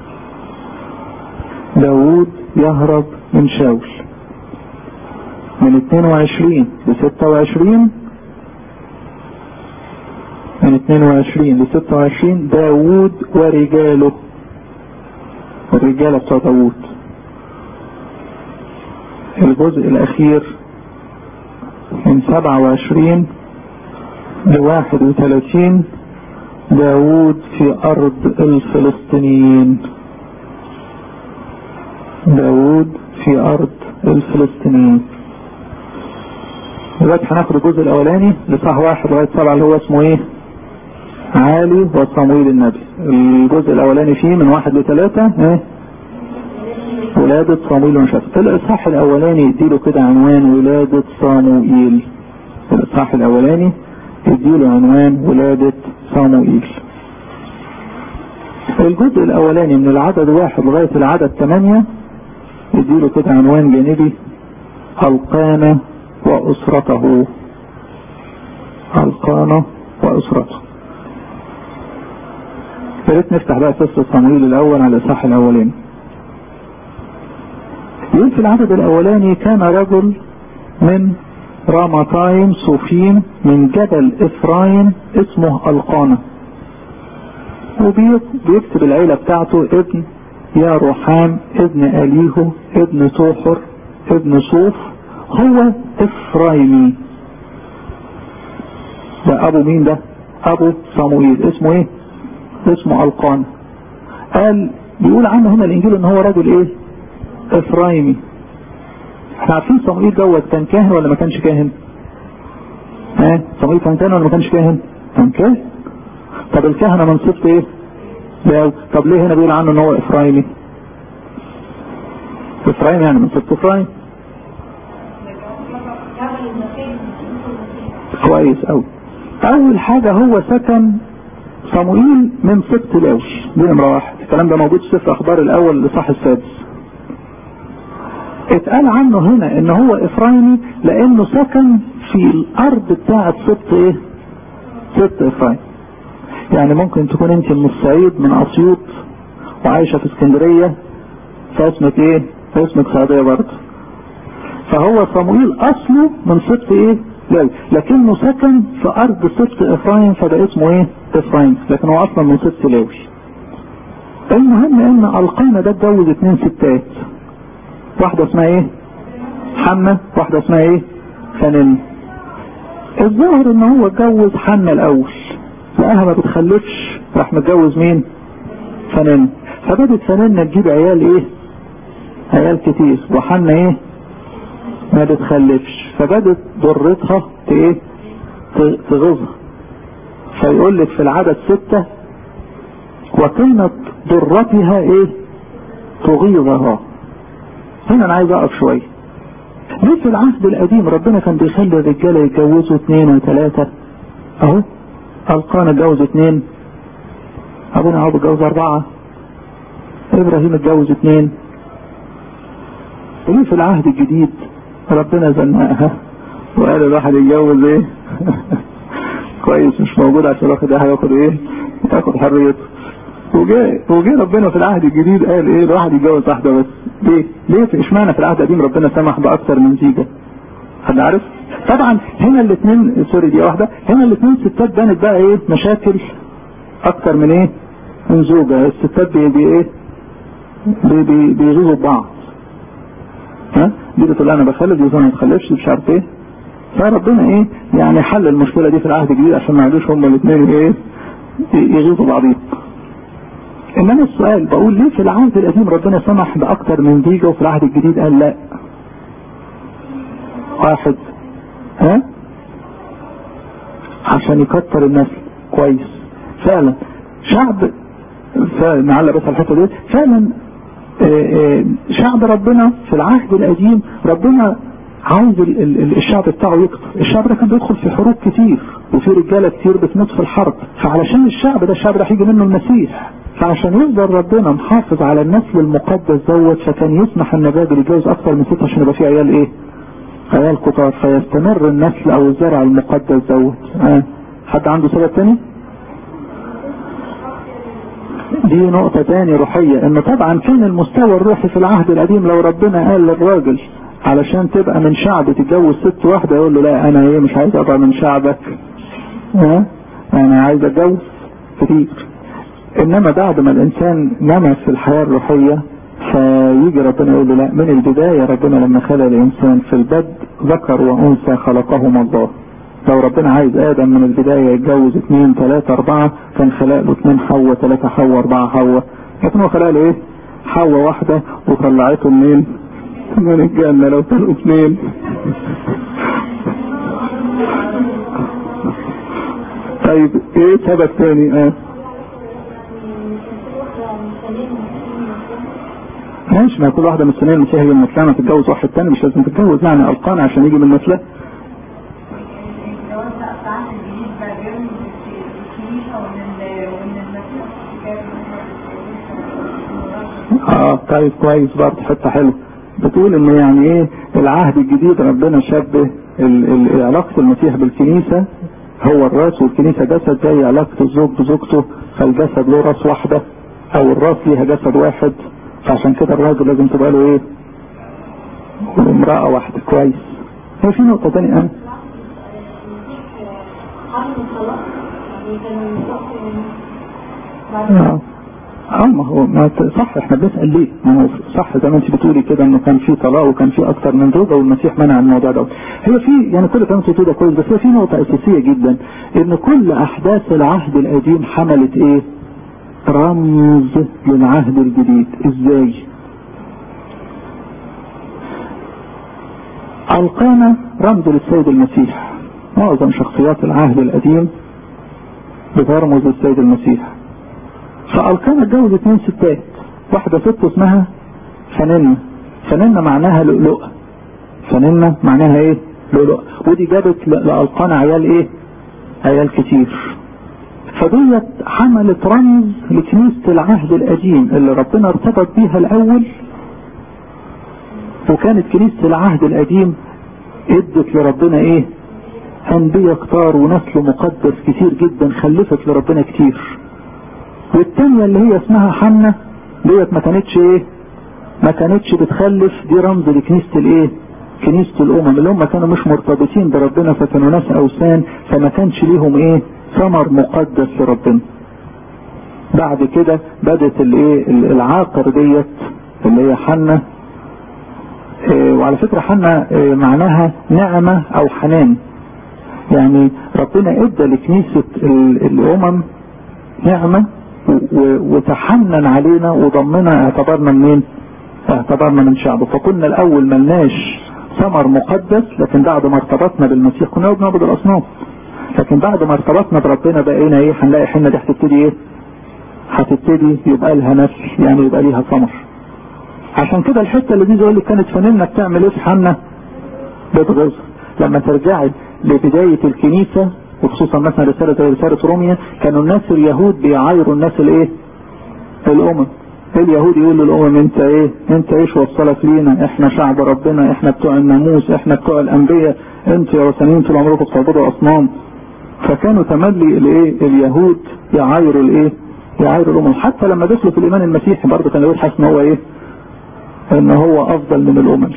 داود يهرب من شاول من 22 ل 26 من 22 ل 26 داود ورجاله الرجالة بتوع داود الجزء الأخير من 27 ل 31 داود في أرض الفلسطينيين داود في أرض الفلسطينيين دلوقتي هناخد الجزء الأولاني لصح واحد لغاية سبعة اللي هو اسمه إيه؟ عالي وصمويل النبي الجزء الأولاني فيه من واحد لثلاثة إيه؟ ولادة صمويل ونشافت الإصحاح الأولاني يديله كده عنوان ولادة صموئيل الإصحاح الأولاني يديله عنوان ولادة صموئيل الجزء الأولاني من العدد واحد لغاية العدد ثمانية يديله كده عنوان جانبي القانا وأسرته القانا وأسرته فريت نفتح بقى سفر صمويل الأول على الإصحاح الأولاني يقول في العدد الأولاني كان رجل من رامتايم صوفين من جبل إفرايم اسمه القانا وبيكتب العيلة بتاعته ابن يا روحام ابن أليهو ابن توحر ابن صوف هو إفرايمي ده أبو مين ده أبو صموئيل اسمه إيه اسمه القان قال بيقول عنه هنا الإنجيل إن هو رجل إيه إفرايمي احنا عارفين صموئيل دوت كان كاهن ولا ما كانش كاهن ها صموئيل كان كاهن ولا ما كانش كاهن كان كاهن طب الكهنة من صفت ايه لاو طب ليه هنا بيقول عنه ان هو افرايمي افرايم يعني من صفت افرايم كويس اوي اول حاجة هو سكن صموئيل من سبت لاوي دي نمرة واحد الكلام ده موجود في سفر اخبار الاول لصح السادس اتقال عنه هنا ان هو افرايمي لانه سكن في الارض بتاعت سبت ايه سبت افرايم يعني ممكن تكون انت من الصعيد من اسيوط وعايشة في اسكندرية فاسمك ايه اسمك سعودية برضه فهو صموئيل اصله من سبط ايه لاوي لكنه سكن في ارض سبط افرايم فده اسمه ايه افرايم لكن هو اصلا من سبط لاوي المهم ان القانا ده اتجوز اتنين ستات واحدة اسمها ايه حنة واحدة اسمها ايه فنن الظاهر ان هو اتجوز حنة الاول لقاها ما بتخلفش راح متجوز مين فنن فبدت فنن تجيب عيال ايه عيال كتير وحنة ايه ما بتخلفش فبدت ضرتها ايه تغيظها فيقول لك في العدد ستة وكانت ضرتها ايه تغيظها هنا انا عايز اقف شوية ليه في العهد القديم ربنا كان بيخلي الرجالة يتجوزوا اثنين وثلاثة اهو القانا اتجوز اثنين ابونا عوض اتجوز اربعة ابراهيم اتجوز اثنين وليه في العهد الجديد ربنا زنقها وقال الواحد يتجوز ايه كويس مش موجود عشان واخد ايه هياخد ايه ياخد حريته وجاء وجاء ربنا في العهد الجديد قال ايه الواحد يتجوز واحده بس ليه؟ ليه في اشمعنى في العهد القديم ربنا سمح باكثر من زيجه؟ حد عارف؟ طبعا هنا الاثنين سوري دي واحده هنا الاثنين ستات بانت بقى ايه مشاكل اكثر من ايه؟ من زوجه الستات بي, بي ايه؟ بي بي بيغيظوا بعض ها؟ دي بتقول انا بخلف دي ما تخلفش مش عارف ايه فربنا ايه؟ يعني حل المشكله دي في العهد الجديد عشان ما يعملوش هما الاثنين ايه؟ يغيظوا بعضيهم انما السؤال بقول ليه في العهد القديم ربنا سمح باكتر من زيجة وفي العهد الجديد قال لا واحد ها عشان يكتر النسل كويس فعلا شعب نعلق بس على الحته دي فعلا شعب ربنا في العهد القديم ربنا عاوز الشعب بتاعه يكتر الشعب ده كان بيدخل في حروب كتير وفي رجالة كتير بتموت في الحرب فعلشان الشعب ده الشعب ده هيجي منه المسيح فعشان يفضل ربنا محافظ على النسل المقدس دوت فكان يسمح ان الراجل يتجوز اكثر من ستة عشان يبقى فيه عيال ايه عيال كتار فيستمر النسل او الزرع المقدس دوت آه. حد عنده سبب تاني دي نقطة تاني روحية ان طبعا فين المستوى الروحي في العهد القديم لو ربنا قال للراجل علشان تبقى من شعب تتجوز ست واحدة يقول له لا انا ايه مش عايز ابقى من شعبك ها انا عايز اتجوز كتير انما بعد ما الانسان نمى في الحياة الروحية فيجي ربنا يقول له لا من البداية ربنا لما خلق الانسان في البدء ذكر وانثى خلقهما الله لو ربنا عايز ادم من البداية يتجوز اثنين ثلاثة اربعة كان خلق له اثنين حواء ثلاثة حواء اربعة حواء لكن هو خلق له ايه حواء واحدة وطلعته منين من الجنة لو كانوا اثنين طيب ايه سبب تاني اه ماشي ما كل واحدة من السنين المسيح يجي من نسلها تتجوز واحد تاني مش لازم تتجوز يعني القانا عشان يجي من نسلها اه طيب كويس برضه حته حلوه بتقول ان يعني ايه العهد الجديد ربنا شبه علاقة المسيح بالكنيسة هو الراس والكنيسة جسد زي علاقة الزوج بزوجته فالجسد له راس واحدة او الراس ليها جسد واحد فعشان كده الراجل لازم تبقى له ايه امرأة واحدة كويس هي في نقطة تانية اه اه اه ما هو ما صح احنا بنسال ليه؟ ما هو صح زي ما انت بتقولي كده انه كان في طلاق وكان في اكثر من زوجه والمسيح منع الموضوع ده. هي في يعني كل كلام ده كويس بس هي في نقطه اساسيه جدا ان كل احداث العهد القديم حملت ايه؟ رمز للعهد الجديد، ازاي؟ القانا رمز للسيد المسيح. معظم شخصيات العهد القديم بترمز للسيد المسيح. فالقانا اتجوز اتنين ستات واحدة ست اسمها فننة فننة معناها لؤلؤة فننة معناها ايه لؤلؤة ودي جابت لألقانا عيال ايه عيال كتير فديت حملت رمز لكنيسة العهد القديم اللي ربنا ارتبط بيها الاول وكانت كنيسة العهد القديم ادت لربنا ايه انبياء كتار ونسل مقدس كتير جدا خلفت لربنا كتير والتانية اللي هي اسمها حنة ديت ما كانتش ايه ما كانتش بتخلف دي رمز لكنيسة الايه كنيسة الامم اللي هم كانوا مش مرتبطين بربنا فكانوا ناس اوثان فما كانش ليهم ايه ثمر مقدس لربنا بعد كده بدت الايه العاقر ديت اللي هي حنة إيه وعلى فكرة حنة إيه معناها نعمة او حنان يعني ربنا ادى لكنيسة الامم نعمة وتحنن علينا وضمنا اعتبرنا منين اعتبرنا من شعبه فكنا الاول ملناش ثمر مقدس لكن بعد ما ارتبطنا بالمسيح كنا بنعبد الاصنام لكن بعد ما ارتبطنا بربنا بقينا ايه هنلاقي حنا دي هتبتدي ايه هتبتدي يبقى لها نفس يعني يبقى ليها ثمر عشان كده الحته اللي دي يقول لك كانت فنانه بتعمل ايه في حنا بتغيظ لما ترجعي لبدايه الكنيسه وخصوصا مثلا رساله زي رساله روميا كانوا الناس اليهود بيعايروا الناس الايه الامم اليهود يقول للامم انت ايه انت ايش وصلك لينا احنا شعب ربنا احنا بتوع الناموس احنا بتوع الانبياء انتوا يا وثنيين طول عمركم بتعبدوا اصنام فكانوا تملي الايه اليهود يعايروا الايه يعايروا الامم حتى لما دخلوا في الايمان المسيحي برضه كان يقول حاسس ان هو ايه ان هو افضل من الامم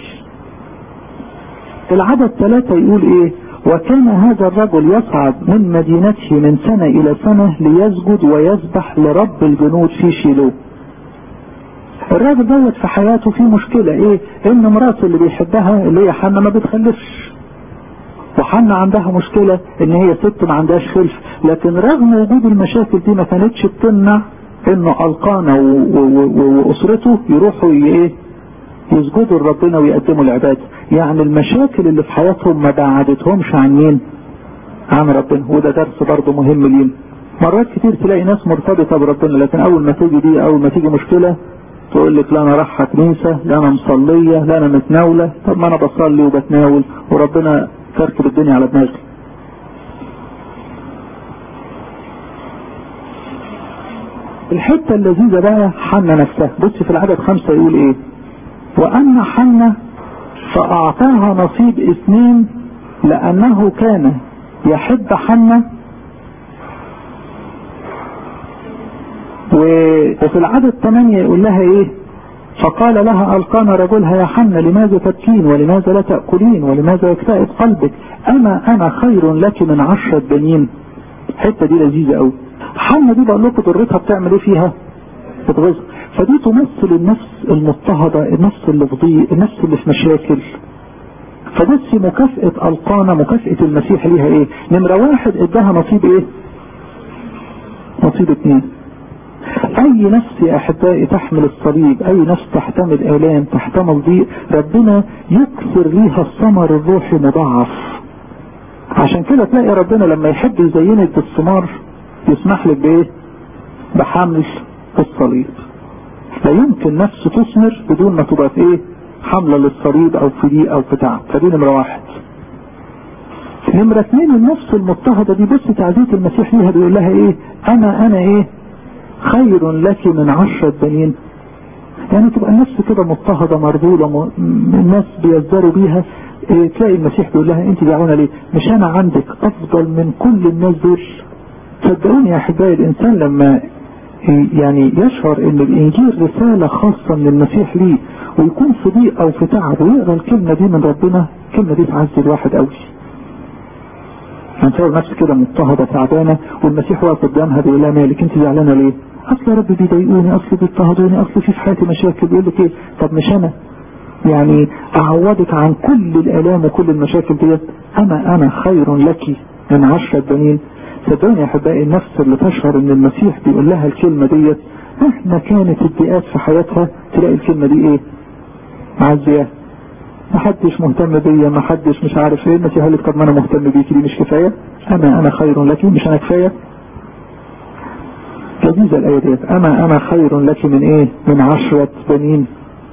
العدد ثلاثة يقول ايه وكان هذا الرجل يصعد من مدينته من سنة الى سنة ليسجد ويسبح لرب الجنود في شيلوه الراجل دوت في حياته في مشكلة ايه ان مراته اللي بيحبها اللي هي حنة ما بتخلفش وحنة عندها مشكلة ان هي ست ما عندهاش خلف لكن رغم وجود المشاكل دي ما كانتش بتمنع انه القانا واسرته يروحوا ايه يسجدوا لربنا ويقدموا العبادة يعني المشاكل اللي في حياتهم ما بعدتهمش عن مين عن ربنا وده درس برضه مهم لينا مرات كتير تلاقي ناس مرتبطة بربنا لكن اول ما تيجي دي اول ما تيجي مشكلة تقول لك لا انا رايحه كنيسه لا انا مصليه لا انا متناوله طب ما انا بصلي وبتناول وربنا كركب الدنيا على دماغي الحته اللذيذه بقى حنة نفسها بص في العدد خمسه يقول ايه واما حنة فاعطاها نصيب اثنين لانه كان يحب حنة وفي العدد ثمانية يقول لها ايه فقال لها القانا رجلها يا حنة لماذا تبكين ولماذا لا تأكلين ولماذا يكتئب قلبك اما انا خير لك من عشرة بنين الحتة دي لذيذة قوي حنة دي بقول لكم ضرتها بتعمل ايه فيها بتغيظ فدي تمثل النفس المضطهدة النفس اللي في ضيق النفس اللي في مشاكل فبصي مكافأة القانا مكافأة المسيح ليها ايه نمرة واحد اداها نصيب ايه نصيب اتنين اي نفس يا احبائي تحمل الصليب اي نفس تحتمل الام تحتمل ضيق ربنا يكسر ليها الثمر الروحي مضاعف عشان كده تلاقي ربنا لما يحب يزينك بالثمار يسمح لك بايه بحمل الصليب لا يمكن نفس تثمر بدون ما تبقى في ايه حملة للصليب او في ضيق او في تعب فدي نمرة واحد نمرة اثنين النفس المضطهدة دي بص تعزية المسيح ليها بيقول لها ايه انا انا ايه خير لك من عشرة بنين يعني تبقى النفس كده مضطهدة مرذولة م... الناس بيزدروا بيها إيه تلاقي المسيح بيقول لها انت دعونا ليه مش انا عندك افضل من كل الناس دول صدقوني يا احبائي الانسان لما يعني يشعر ان الانجيل رسالة خاصة من المسيح ليه ويكون في ضيق او في تعب ويقرا الكلمة دي من ربنا الكلمة دي تعزي الواحد قوي هنصور نفس كده مضطهدة تعبانة والمسيح واقف قدامها بيقول لها مالك انت زعلانة ليه؟ اصل يا رب بيضايقوني اصل بيضطهدوني اصل في في حياتي مشاكل بيقول لك ايه؟ طب مش انا يعني اعوضك عن كل الالام وكل المشاكل ديت انا انا خير لك من عشرة بنين صدقوني يا احبائي النفس اللي تشعر ان المسيح بيقول لها الكلمة ديت مهما كانت الضيقات في حياتها تلاقي الكلمة دي ايه؟ معزية محدش مهتم بيا محدش مش عارف ايه المسيح يقول لك طب ما انا مهتم بيكي دي مش كفايه انا انا خير لك مش انا كفايه لذيذه الايه ديت انا انا خير لك من ايه من عشرة بنين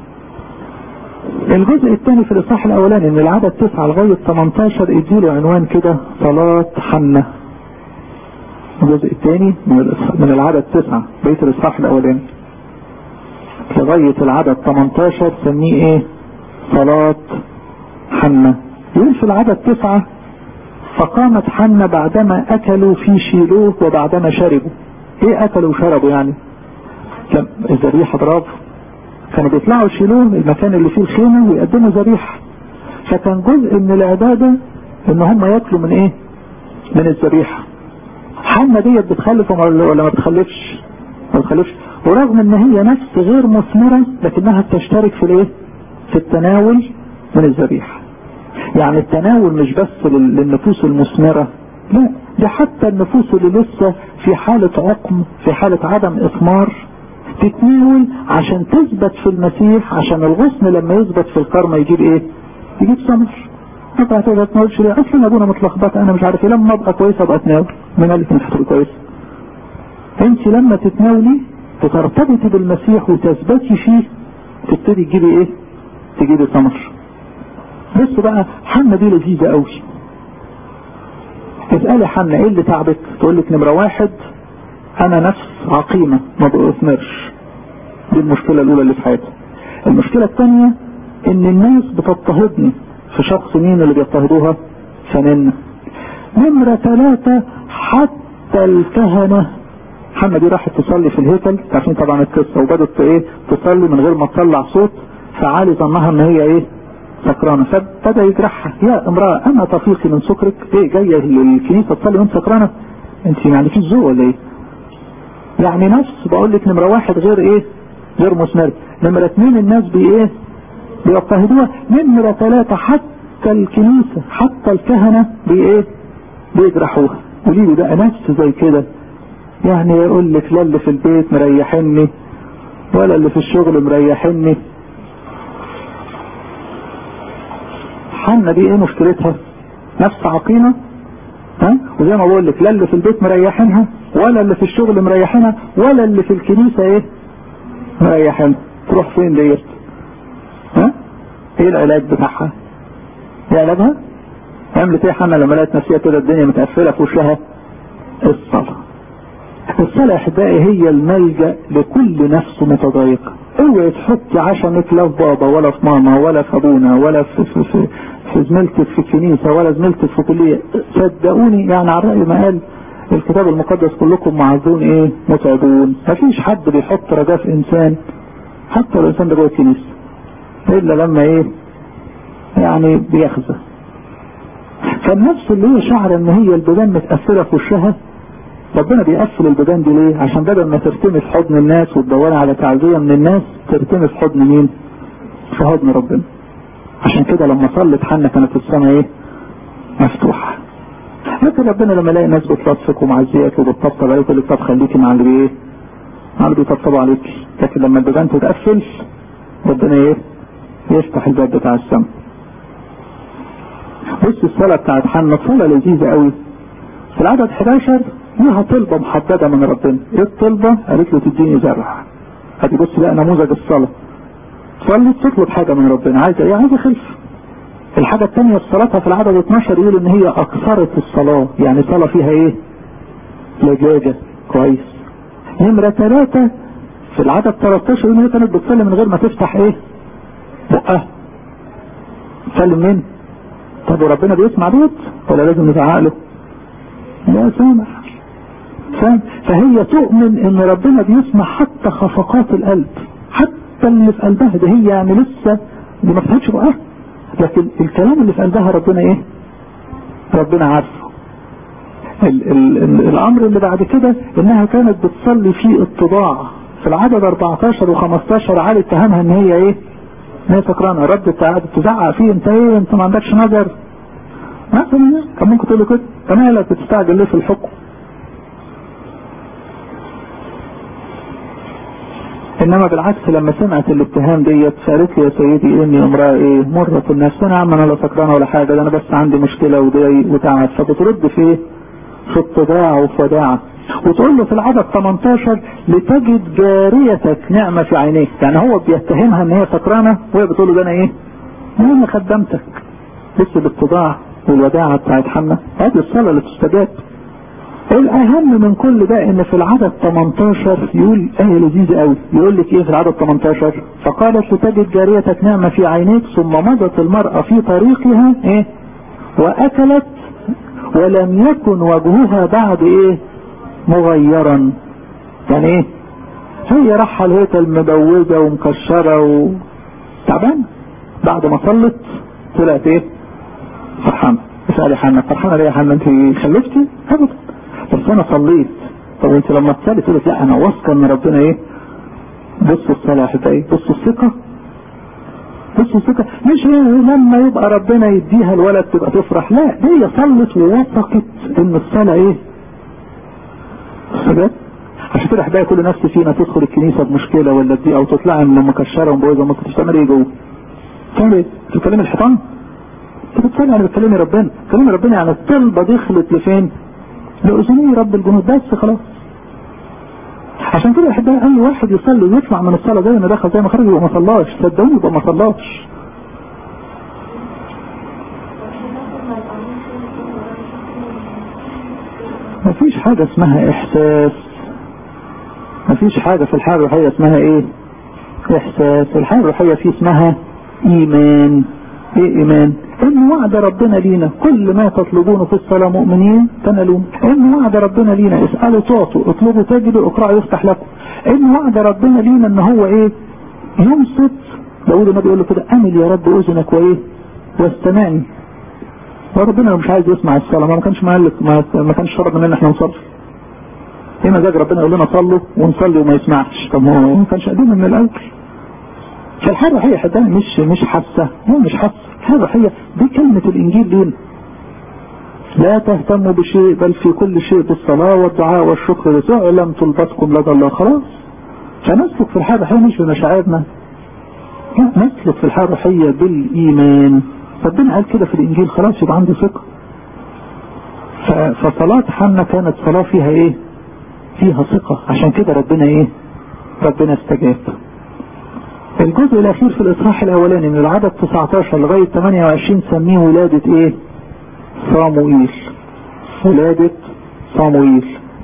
الجزء الثاني في الاصحاح الاولاني من العدد 9 لغايه 18 اديله عنوان كده صلاه حنه الجزء الثاني من العدد 9 بيت الاصحاح الاولاني لغايه العدد 18 سميه ايه صلاة حنة يقول في العدد تسعة فقامت حنة بعدما أكلوا في شيلوه وبعدما شربوا إيه أكلوا وشربوا يعني الذبيحة برافو كانوا بيطلعوا يشيلوه المكان اللي فيه الخيمة ويقدموا ذبيحة فكان جزء من العبادة ان هم ياكلوا من ايه من الذبيحة حنة ديت بتخلف ولا ما بتخلفش ما بتخلفش ورغم ان هي نفس غير مثمرة لكنها بتشترك في الايه في التناول من الذبيحة يعني التناول مش بس للنفوس المثمرة لا ده حتى النفوس اللي لسه في حالة عقم في حالة عدم اثمار تتناول عشان تثبت في المسيح عشان الغصن لما يثبت في الكرمة يجيب ايه يجيب ثمر انت هتقدر تناولش ليه اصلا ابونا متلخبط انا مش عارف ايه لما ابقى كويس ابقى اتناول من قال لك انك هتبقى كويس انت لما تتناولي ترتبطي بالمسيح وتثبتي فيه تبتدي تجيبي ايه تجيبي ثمر بص بقى حنة دي لذيذة قوي تسألي حنة ايه اللي تعبك تقول لك نمرة واحد انا نفس عقيمة ما بأثمرش دي المشكلة الاولى اللي في حياتي المشكلة الثانية ان الناس بتضطهدني في شخص مين اللي بيضطهدوها فنانة نمرة ثلاثة حتى الكهنة حنا دي راحت تصلي في الهيكل عارفين طبعا القصة وبدت ايه تصلي من غير ما تطلع صوت فعالي ظنها ان هي ايه سكرانة فابتدى يجرحها يا امرأة اما تفيقي من سكرك ايه جاية الكنيسة تصلي وانت سكرانة انت يعني في ذوق ولا ايه يعني نفس بقول لك نمرة واحد غير ايه غير مثمر نمرة اثنين الناس بي ايه بيضطهدوها نمرة ثلاثة حتى الكنيسة حتى الكهنة بي ايه بيجرحوها قولي لي بقى نفس زي كده يعني يقول لك لا اللي في البيت مريحني ولا اللي في الشغل مريحني حنا دي ايه مشكلتها نفس عقيمة ها وزي ما بقول لك لا اللي في البيت مريحينها ولا اللي في الشغل مريحينها ولا اللي في الكنيسة ايه مريحينها تروح فين ديت ها ايه العلاج بتاعها ايه علاجها عملت ايه حنا لما لقيت نفسها كده الدنيا متقفله في وشها الصلاه الصلاه احبائي هي الملجا لكل نفس متضايقه اوعي تحطي عشمك لا في بابا ولا في ماما ولا في ابونا ولا في في في, في زميلتك في الكنيسه ولا زميلتك في كليه صدقوني يعني على راي ما قال الكتاب المقدس كلكم معزون ايه متعبون مفيش حد بيحط رجاء في انسان حتى الانسان ده جوه الكنيسه الا لما ايه يعني بيخزى فالنفس اللي هي شعر ان هي البدان متقفله في وشها ربنا بيقفل البدان دي ليه عشان بدل ما ترتمي في حضن الناس وتدوري على تعزيه من الناس ترتمي في حضن مين في حضن ربنا عشان كده لما صلت حنا كانت السماء ايه مفتوحه لكن ربنا لما يلاقي ناس بتلطفك ومعزيك وبتطبطب عليك يقول لك طب خليكي مع اللي ايه مع اللي بيطبطبوا عليك لكن لما البدان تتقفل ربنا ايه يفتح الباب بتاع السماء بص الصلاة بتاعت حنا صلاة لذيذة قوي في العدد 11 ليها طلبة محددة من ربنا ايه الطلبة قالت له تديني زرع ادي بص بقى نموذج الصلاة صلي تطلب حاجة من ربنا عايزة ايه عايزة خلف الحاجة الثانية في صلاتها في العدد 12 يقول ان هي اكثرت الصلاة يعني صلاة فيها ايه لجاجة كويس نمرة ثلاثة في العدد 13 يقول ان هي كانت بتصلي من غير ما تفتح ايه بقها تصلي منين طب وربنا بيسمع ديت ولا لازم نزعق له لا سامع فاهم فهي تؤمن ان ربنا بيسمع حتى خفقات القلب حتى اللي في قلبها ده هي يعني لسه دي ما فتحتش بقها لكن الكلام اللي في قلبها ربنا ايه ربنا عارفه ال ال ال الامر اللي بعد كده انها كانت بتصلي في اتضاع في العدد 14 و15 علي اتهمها ان هي ايه ان هي سكرانه رد تزعق فيه انت ايه انت ما عندكش نظر مثلا كان ممكن تقول له كده انا لا بتستعجل ليه في الحكم انما بالعكس لما سمعت الاتهام ديت فقالت لي يا سيدي اني امراه ايه مرة النفس انا عم انا لا سكرانه ولا حاجه ده انا بس عندي مشكله وضيق وتعب فبترد في ايه؟ في اتضاع وفي وداعه وتقول له في العدد 18 لتجد جاريتك نعمة في عينيك يعني هو بيتهمها ان هي سكرانة وهي بتقول له ده انا ايه انا خدمتك بص الاتضاع والوداعة بتاعت حنا هذه الصلاة اللي تستجاب الاهم من كل ده ان في العدد 18 يقول ايه لذيذة قوي يقول لك ايه في العدد 18 فقالت لتجد جاريتك نعمة في عينيك ثم مضت المرأة في طريقها ايه واكلت ولم يكن وجهها بعد ايه مغيرا يعني ايه هي راحة الهيكل مبوجة ومكشرة وتعبانة بعد ما صلت طلعت ايه فرحانة اسألي حنا فرحانة ليه يا حنا انت خلفتي ابدا بس انا صليت طب انت لما تصلي تقول لا انا واثقة ان ربنا ايه بصوا الصلاة يا احبائي بصوا الثقة بصوا الثقة مش لما يبقى ربنا يديها الولد تبقى تفرح لا هي صلت ووثقت ان الصلاة ايه بجد عشان كده احبائي كل نفس فينا تدخل الكنيسة بمشكلة ولا دي او تطلع من مكشرة ومبوزة ما كنتش تعمل ايه جوه تعمل ايه تتكلم الحيطان انت بتتكلم يعني بتكلمي ربنا بتكلمي ربنا يعني الطلبة دخلت لفين لأذني رب الجنود بس خلاص عشان كده احب اي واحد يصلي ويطلع من الصلاه زي ما دخل زي ما خرج يبقى ما صلاش صدقوني يبقى ما صلاش مفيش حاجه اسمها احساس مفيش حاجه في الحياه الروحيه اسمها ايه احساس الحياه الروحيه في اسمها ايمان ايه ايمان ان وعد ربنا لينا كل ما تطلبونه في الصلاة مؤمنين تنالون ان وعد ربنا لينا اسألوا تعطوا اطلبوا تجدوا اقرأوا يفتح لكم ان وعد ربنا لينا ان هو ايه ينصت داود النبي يقول له كده امل يا رب اذنك وايه واستمعني وربنا مش عايز يسمع الصلاة ما كانش مالك ما, ما كانش شرط مننا احنا نصلي ايه مزاج ربنا يقول لنا صلوا ونصلي وما يسمعش طب هو ما كانش قديم من الاول فالحاجة هي حتى مش مش حاسة هو مش حاسة الحاجة هي دي كلمة الانجيل لينا لا تهتموا بشيء بل في كل شيء بالصلاة والدعاء والشكر تعلم طلبتكم لدى الله خلاص فنسلك في الحياة الروحية مش بمشاعرنا لا نسلك في الحياة الروحية بالإيمان ربنا قال كده في الإنجيل خلاص يبقى عندي ثقة فصلاة حنا كانت صلاة فيها إيه؟ فيها ثقة عشان كده ربنا إيه؟ ربنا استجاب الجزء الأخير في الإصحاح الأولاني من العدد 19 لغاية 28 سميه ولادة إيه؟ صاموئيل ولادة صاموئيل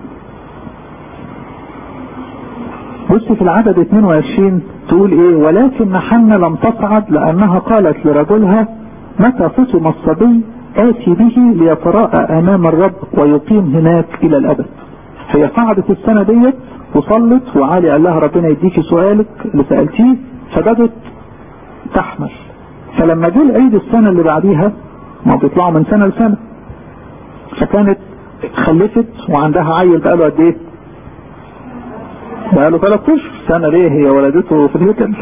بص في العدد 22 تقول ايه ولكن حنة لم تصعد لانها قالت لرجلها متى فطم الصبي آتي به ليتراءى امام الرب ويقيم هناك الى الابد هي صعدت السنة ديت وصلت وعالي قال لها ربنا يديكي سؤالك اللي سألتيه فبدت تحمل فلما جه العيد السنة اللي بعديها ما بيطلعوا من سنة لسنة فكانت خلفت وعندها عيل بقاله قد ايه بقاله ثلاث اشهر سنة ليه هي ولدته في الهيكل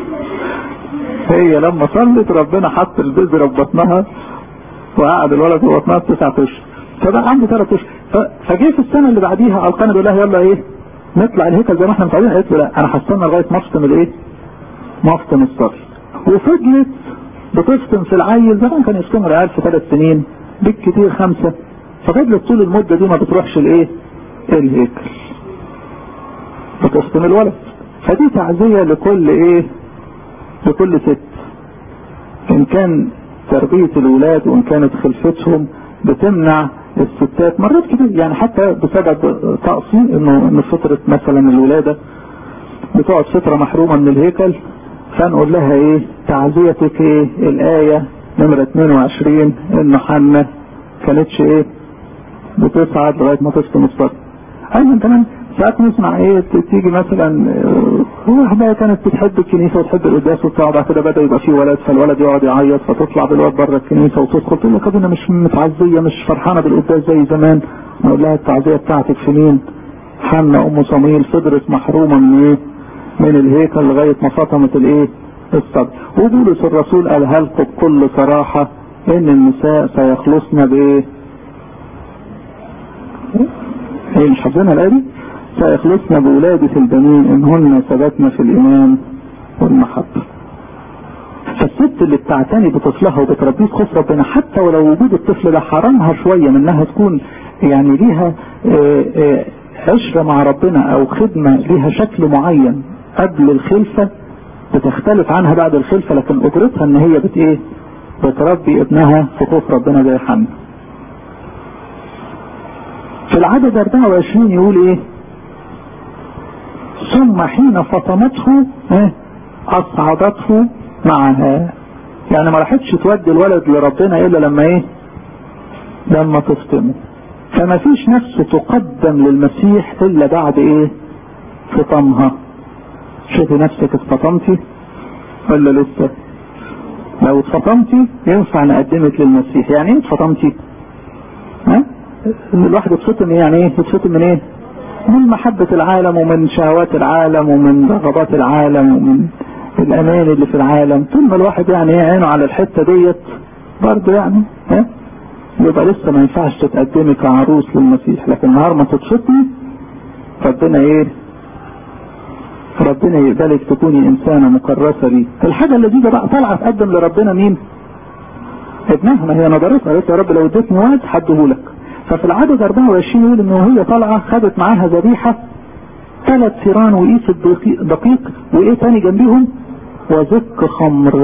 هي لما صلت ربنا حط البذرة في بطنها وقعد الولد في بطنها تسعة اشهر فبقى عنده ثلاث اشهر فجه في السنة اللي بعديها القانا بيقول لها يلا ايه نطلع الهيكل زي ما احنا متعودين قالت له لا انا هستنى لغايه ما افطم الايه؟ ما افطم الصبي وفضلت بتفطم في العيل زمان كان يفطموا العيال في ثلاث سنين بالكتير خمسه ففضلت طول المده دي ما بتروحش الايه؟ الهيكل بتفطم الولد فدي تعزيه لكل ايه؟ لكل ست ان كان تربيه الولاد وان كانت خلفتهم بتمنع الستات مرات كتير يعني حتى بسبب تقصي انه ان فترة مثلا الولادة بتقعد فترة محرومة من الهيكل فنقول لها ايه تعزيتك ايه الاية نمرة 22 ان حنة كانتش ايه بتصعد لغاية ما تفطم الصلاة ايضا كمان ساعات نسمع ايه تيجي مثلا واحدة كانت بتحب الكنيسة وتحب القداس وبتاع بعد كده بدأ يبقى فيه ولد فالولد يقعد يعيط فتطلع بالولد بره الكنيسة وتدخل تقول لك انا مش متعزية مش فرحانة بالقداس زي زمان نقول لها التعزية بتاعتك في مين؟ حنة ام صميل فضلت محرومة من ايه؟ من الهيكل لغاية ما فطمت الايه؟ الصبر وبولس الرسول قالها لكم بكل صراحة ان النساء سيخلصن بايه؟ ايه مش حافظينها الايه دي؟ سيخلصن بولادة البنين إنهن ثبتن في الإيمان والمحبة فالست اللي بتعتني بطفلها وبتربيه في خوف ربنا حتى ولو وجود الطفل ده حرمها شوية من انها تكون يعني ليها عشرة مع ربنا او خدمة ليها شكل معين قبل الخلفة بتختلف عنها بعد الخلفة لكن اجرتها ان هي بت ايه بتربي ابنها في خوف ربنا زي حنا في العدد 24 يقول ايه ثم حين فطمته اصعدته معها يعني ما راحتش تودي الولد لربنا الا لما ايه لما تفطمه فما فيش نفس تقدم للمسيح الا بعد ايه فطمها شوفي نفسك اتفطمتي ولا لسه لو اتفطمتي ينفع نقدمك للمسيح يعني ايه اتفطمتي ها الواحد يتفطم يعني ايه يتفطم من ايه من محبة العالم ومن شهوات العالم ومن رغبات العالم ومن الامان اللي في العالم طول ما الواحد يعني ايه عينه على الحتة ديت برضه يعني ها يبقى لسه ما ينفعش تتقدمي كعروس للمسيح لكن نهار ما تتفطمي ربنا ايه ربنا يقبلك تكوني انسانة مكرسة ليه الحاجة اللي دي بقى طالعة تقدم لربنا مين ابنها ما هي نظرتها قالت يا رب لو اديتني واد حدهولك ففي العدد 24 يقول ان وهي طالعة خدت معاها ذبيحة ثلاث ثيران وقيس دقيق وايه تاني جنبيهم وزك خمر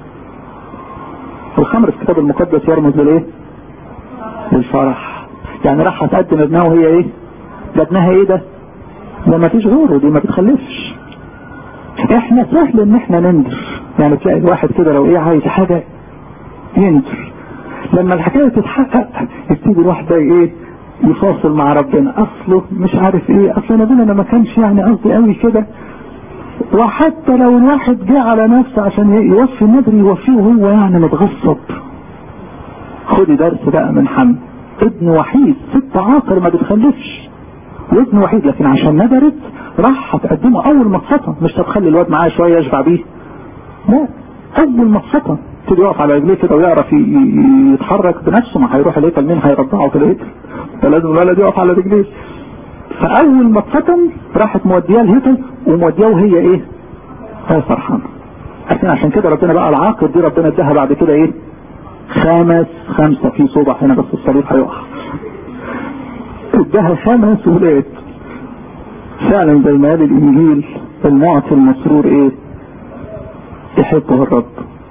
الخمر في الكتاب المقدس يرمز للايه للفرح يعني راح تقدم ابنها وهي ايه ده ابنها ايه ده ده ما فيش غيره دي ما بتخلفش احنا سهل ان احنا نندر يعني تلاقي الواحد كده لو ايه عايز حاجة يندر لما الحكاية تتحقق يبتدي الواحد ده ايه يفاصل مع ربنا اصله مش عارف ايه اصل انا انا ما كانش يعني قصدي قوي كده وحتى لو الواحد جه على نفسه عشان يوفي النذر يوفيه وهو يعني متغصب خدي درس بقى من حمد ابن وحيد ست عاقر ما بتخلفش وابن وحيد لكن عشان ندرت راح هتقدمه اول مقصطة مش هتخلي الواد معاه شوية يشبع بيه لا اول مقصطة يبتدي يقف على رجليه كده ويعرف يتحرك بنفسه ما هيروح الهيكل مين هيرضعه في الهيكل فلازم الولد يقف على رجليه فاول ما اتفتن راحت مودياه الهيكل ومودياه وهي ايه هي فرحانه عشان عشان كده ربنا بقى العاقر دي ربنا اداها بعد كده ايه خمس خمسة في صوبع هنا بس الصليب هيقع اداها خمس ولاد فعلا زي ما قال الانجيل المعطي المسرور ايه يحبه الرب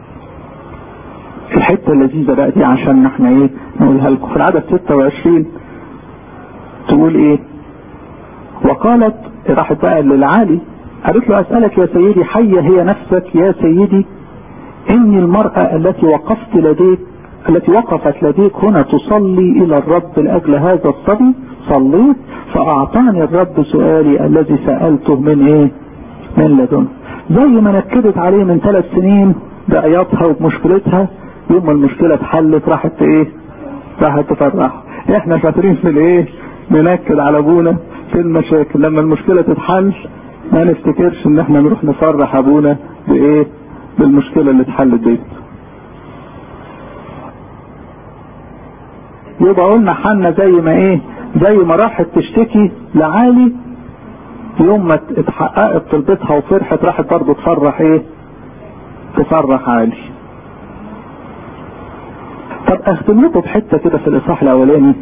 الحتة اللذيذة بقى دي عشان احنا ايه نقولها لكم في العدد 26 تقول ايه وقالت راحت بقى للعالي قالت له اسألك يا سيدي حية هي نفسك يا سيدي اني المرأة التي وقفت لديك التي وقفت لديك هنا تصلي الى الرب لاجل هذا الصبي صليت فاعطاني الرب سؤالي الذي سألته من ايه من لدنه زي ما نكدت عليه من ثلاث سنين بعياطها وبمشكلتها يوم ما المشكلة اتحلت راحت ايه راحت تفرح احنا شاطرين في الايه ننكد على ابونا في المشاكل لما المشكلة تتحل ما نفتكرش ان احنا نروح نفرح ابونا بايه بالمشكلة اللي اتحلت دي يبقى قلنا حنا زي ما ايه زي ما راحت تشتكي لعالي يوم ما اتحققت طلبتها وفرحت راحت برضه تفرح ايه تفرح عالي طب اختم لكم بحته كده في الاصحاح الاولاني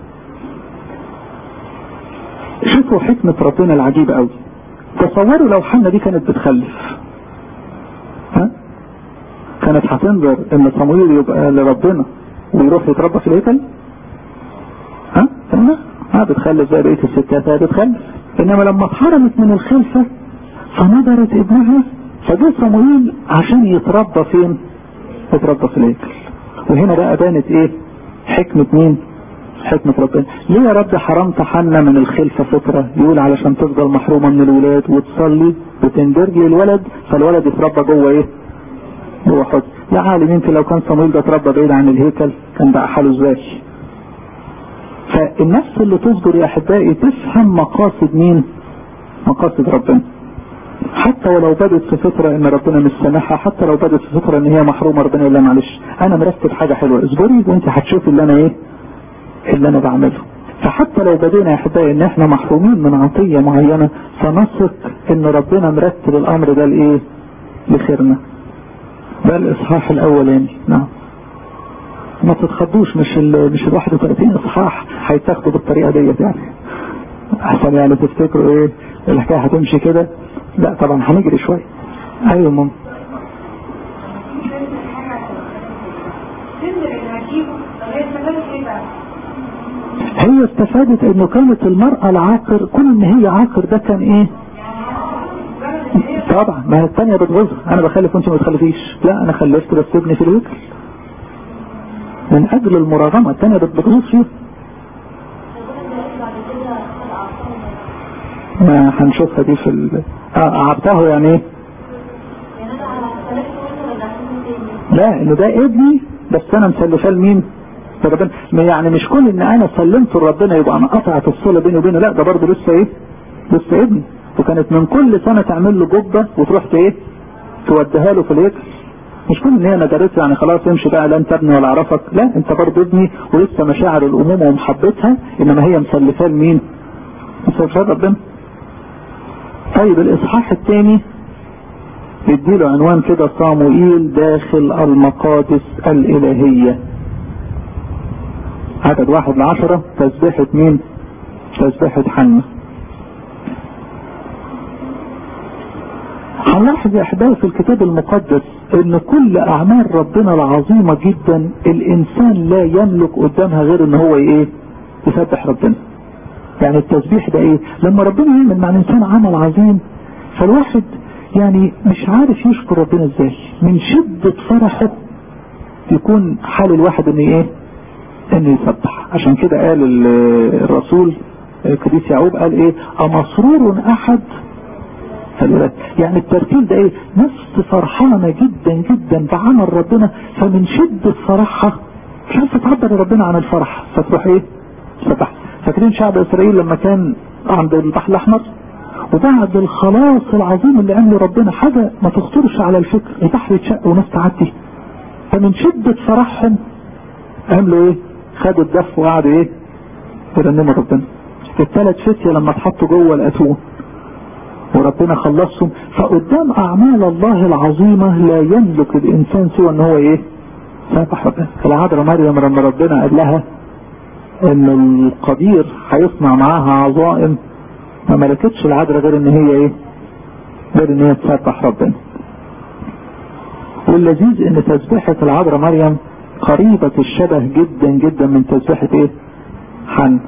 شوفوا حكمة ربنا العجيبة قوي تصوروا لو حنا دي كانت بتخلف ها كانت هتنظر ان صمويل يبقى لربنا ويروح يتربى في الهيكل ها ها ها بتخلف زي بقيه الستات هي بتخلف انما لما اتحرمت من الخلفه فنظرت ابنها فجه صمويل عشان يتربى فين؟ يتربى في الهيكل وهنا بقى بانت ايه؟ حكمة مين؟ حكمة ربنا ليه يا رب حرمت حنا من الخلفة فترة يقول علشان تفضل محرومة من الولاد وتصلي وتندر لي الولد فالولد يتربى جوه ايه جوه حضن يا عالم انت لو كان صمويل ده اتربى بعيد عن الهيكل كان بقى حاله ازاي فالنفس اللي تصبر يا احبائي تفهم مقاصد مين مقاصد ربنا حتى ولو بدت في فترة ان ربنا مش سامحها حتى لو بدت في فترة ان هي محرومة ربنا يقول لها معلش انا مرتب حاجة حلوة اصبري وانت هتشوفي اللي انا ايه اللي انا بعمله فحتى لو بدينا يا احبائي ان احنا محرومين من عطية معينة فنثق ان ربنا مرتب الامر ده لايه لخيرنا ده الاصحاح الاولاني نعم ما تتخضوش مش ال مش ال 31 اصحاح هيتاخدوا بالطريقه ديت يعني احسن يعني تفتكروا ايه الحكايه هتمشي كده لا طبعا هنجري شويه ايوه ماما هي استفادت انه كانت المرأة العاقر كل ان هي عاقر ده كان ايه طبعا ما هي الثانية بتغزها انا بخلف وانت ما تخلفيش لا انا خلفت بس ابني في الوكل من اجل المراغمة الثانية بتغوص فيه ما هنشوفها دي في ال... اه عبته يعني ايه لا انه ده ابني بس انا مسلفاه لمين ربنا يعني مش كل ان انا سلمته لربنا يبقى انا قطعت الصله بيني وبينه لا ده برضه لسه ايه لسه ابني وكانت من كل سنه تعمل له جبه وتروح ايه توديها له في الهيكل مش كل ان هي ندرته يعني خلاص امشي بقى لا انت ابني ولا اعرفك لا انت برضه ابني ولسه مشاعر الامومه ومحبتها انما هي مسلفاه لمين؟ مسلفاه ربنا طيب الاصحاح الثاني يديله عنوان كده صاموئيل داخل المقادس الالهيه عدد واحد لعشرة تسبيحة مين تسبيحة حنة هنلاحظ يا احبائي في الكتاب المقدس ان كل اعمال ربنا العظيمة جدا الانسان لا يملك قدامها غير ان هو ايه يسبح ربنا يعني التسبيح ده ايه لما ربنا يعمل مع الانسان عمل عظيم فالواحد يعني مش عارف يشكر ربنا ازاي من شدة فرحه يكون حال الواحد ان ايه ان يسبح عشان كده قال الرسول القديس يعقوب قال ايه امسرور احد فالولاد يعني الترتيل ده ايه نفس فرحانة جدا جدا بعمل ربنا فمن شدة فرحها مش عارفة تعبر ربنا عن الفرح فتروح ايه سبح فاكرين شعب اسرائيل لما كان عند البحر الاحمر وبعد الخلاص العظيم اللي عمله ربنا حاجة ما تخطرش على الفكر البحر يتشق وناس تعدي فمن شدة فرحهم عملوا ايه خدوا الدف وقعدوا ايه يرنموا ربنا الثلاث فتية لما اتحطوا جوه الاتون وربنا خلصهم فقدام اعمال الله العظيمة لا يملك الانسان سوى ان هو ايه سبح ربنا العذراء مريم لما ربنا قال لها ان القدير هيصنع معاها عظائم ما ملكتش العذراء غير ان هي ايه غير ان هي تسبح ربنا واللذيذ ان تسبيحة العذراء مريم قريبة الشبه جدا جدا من تسبيحة ايه حن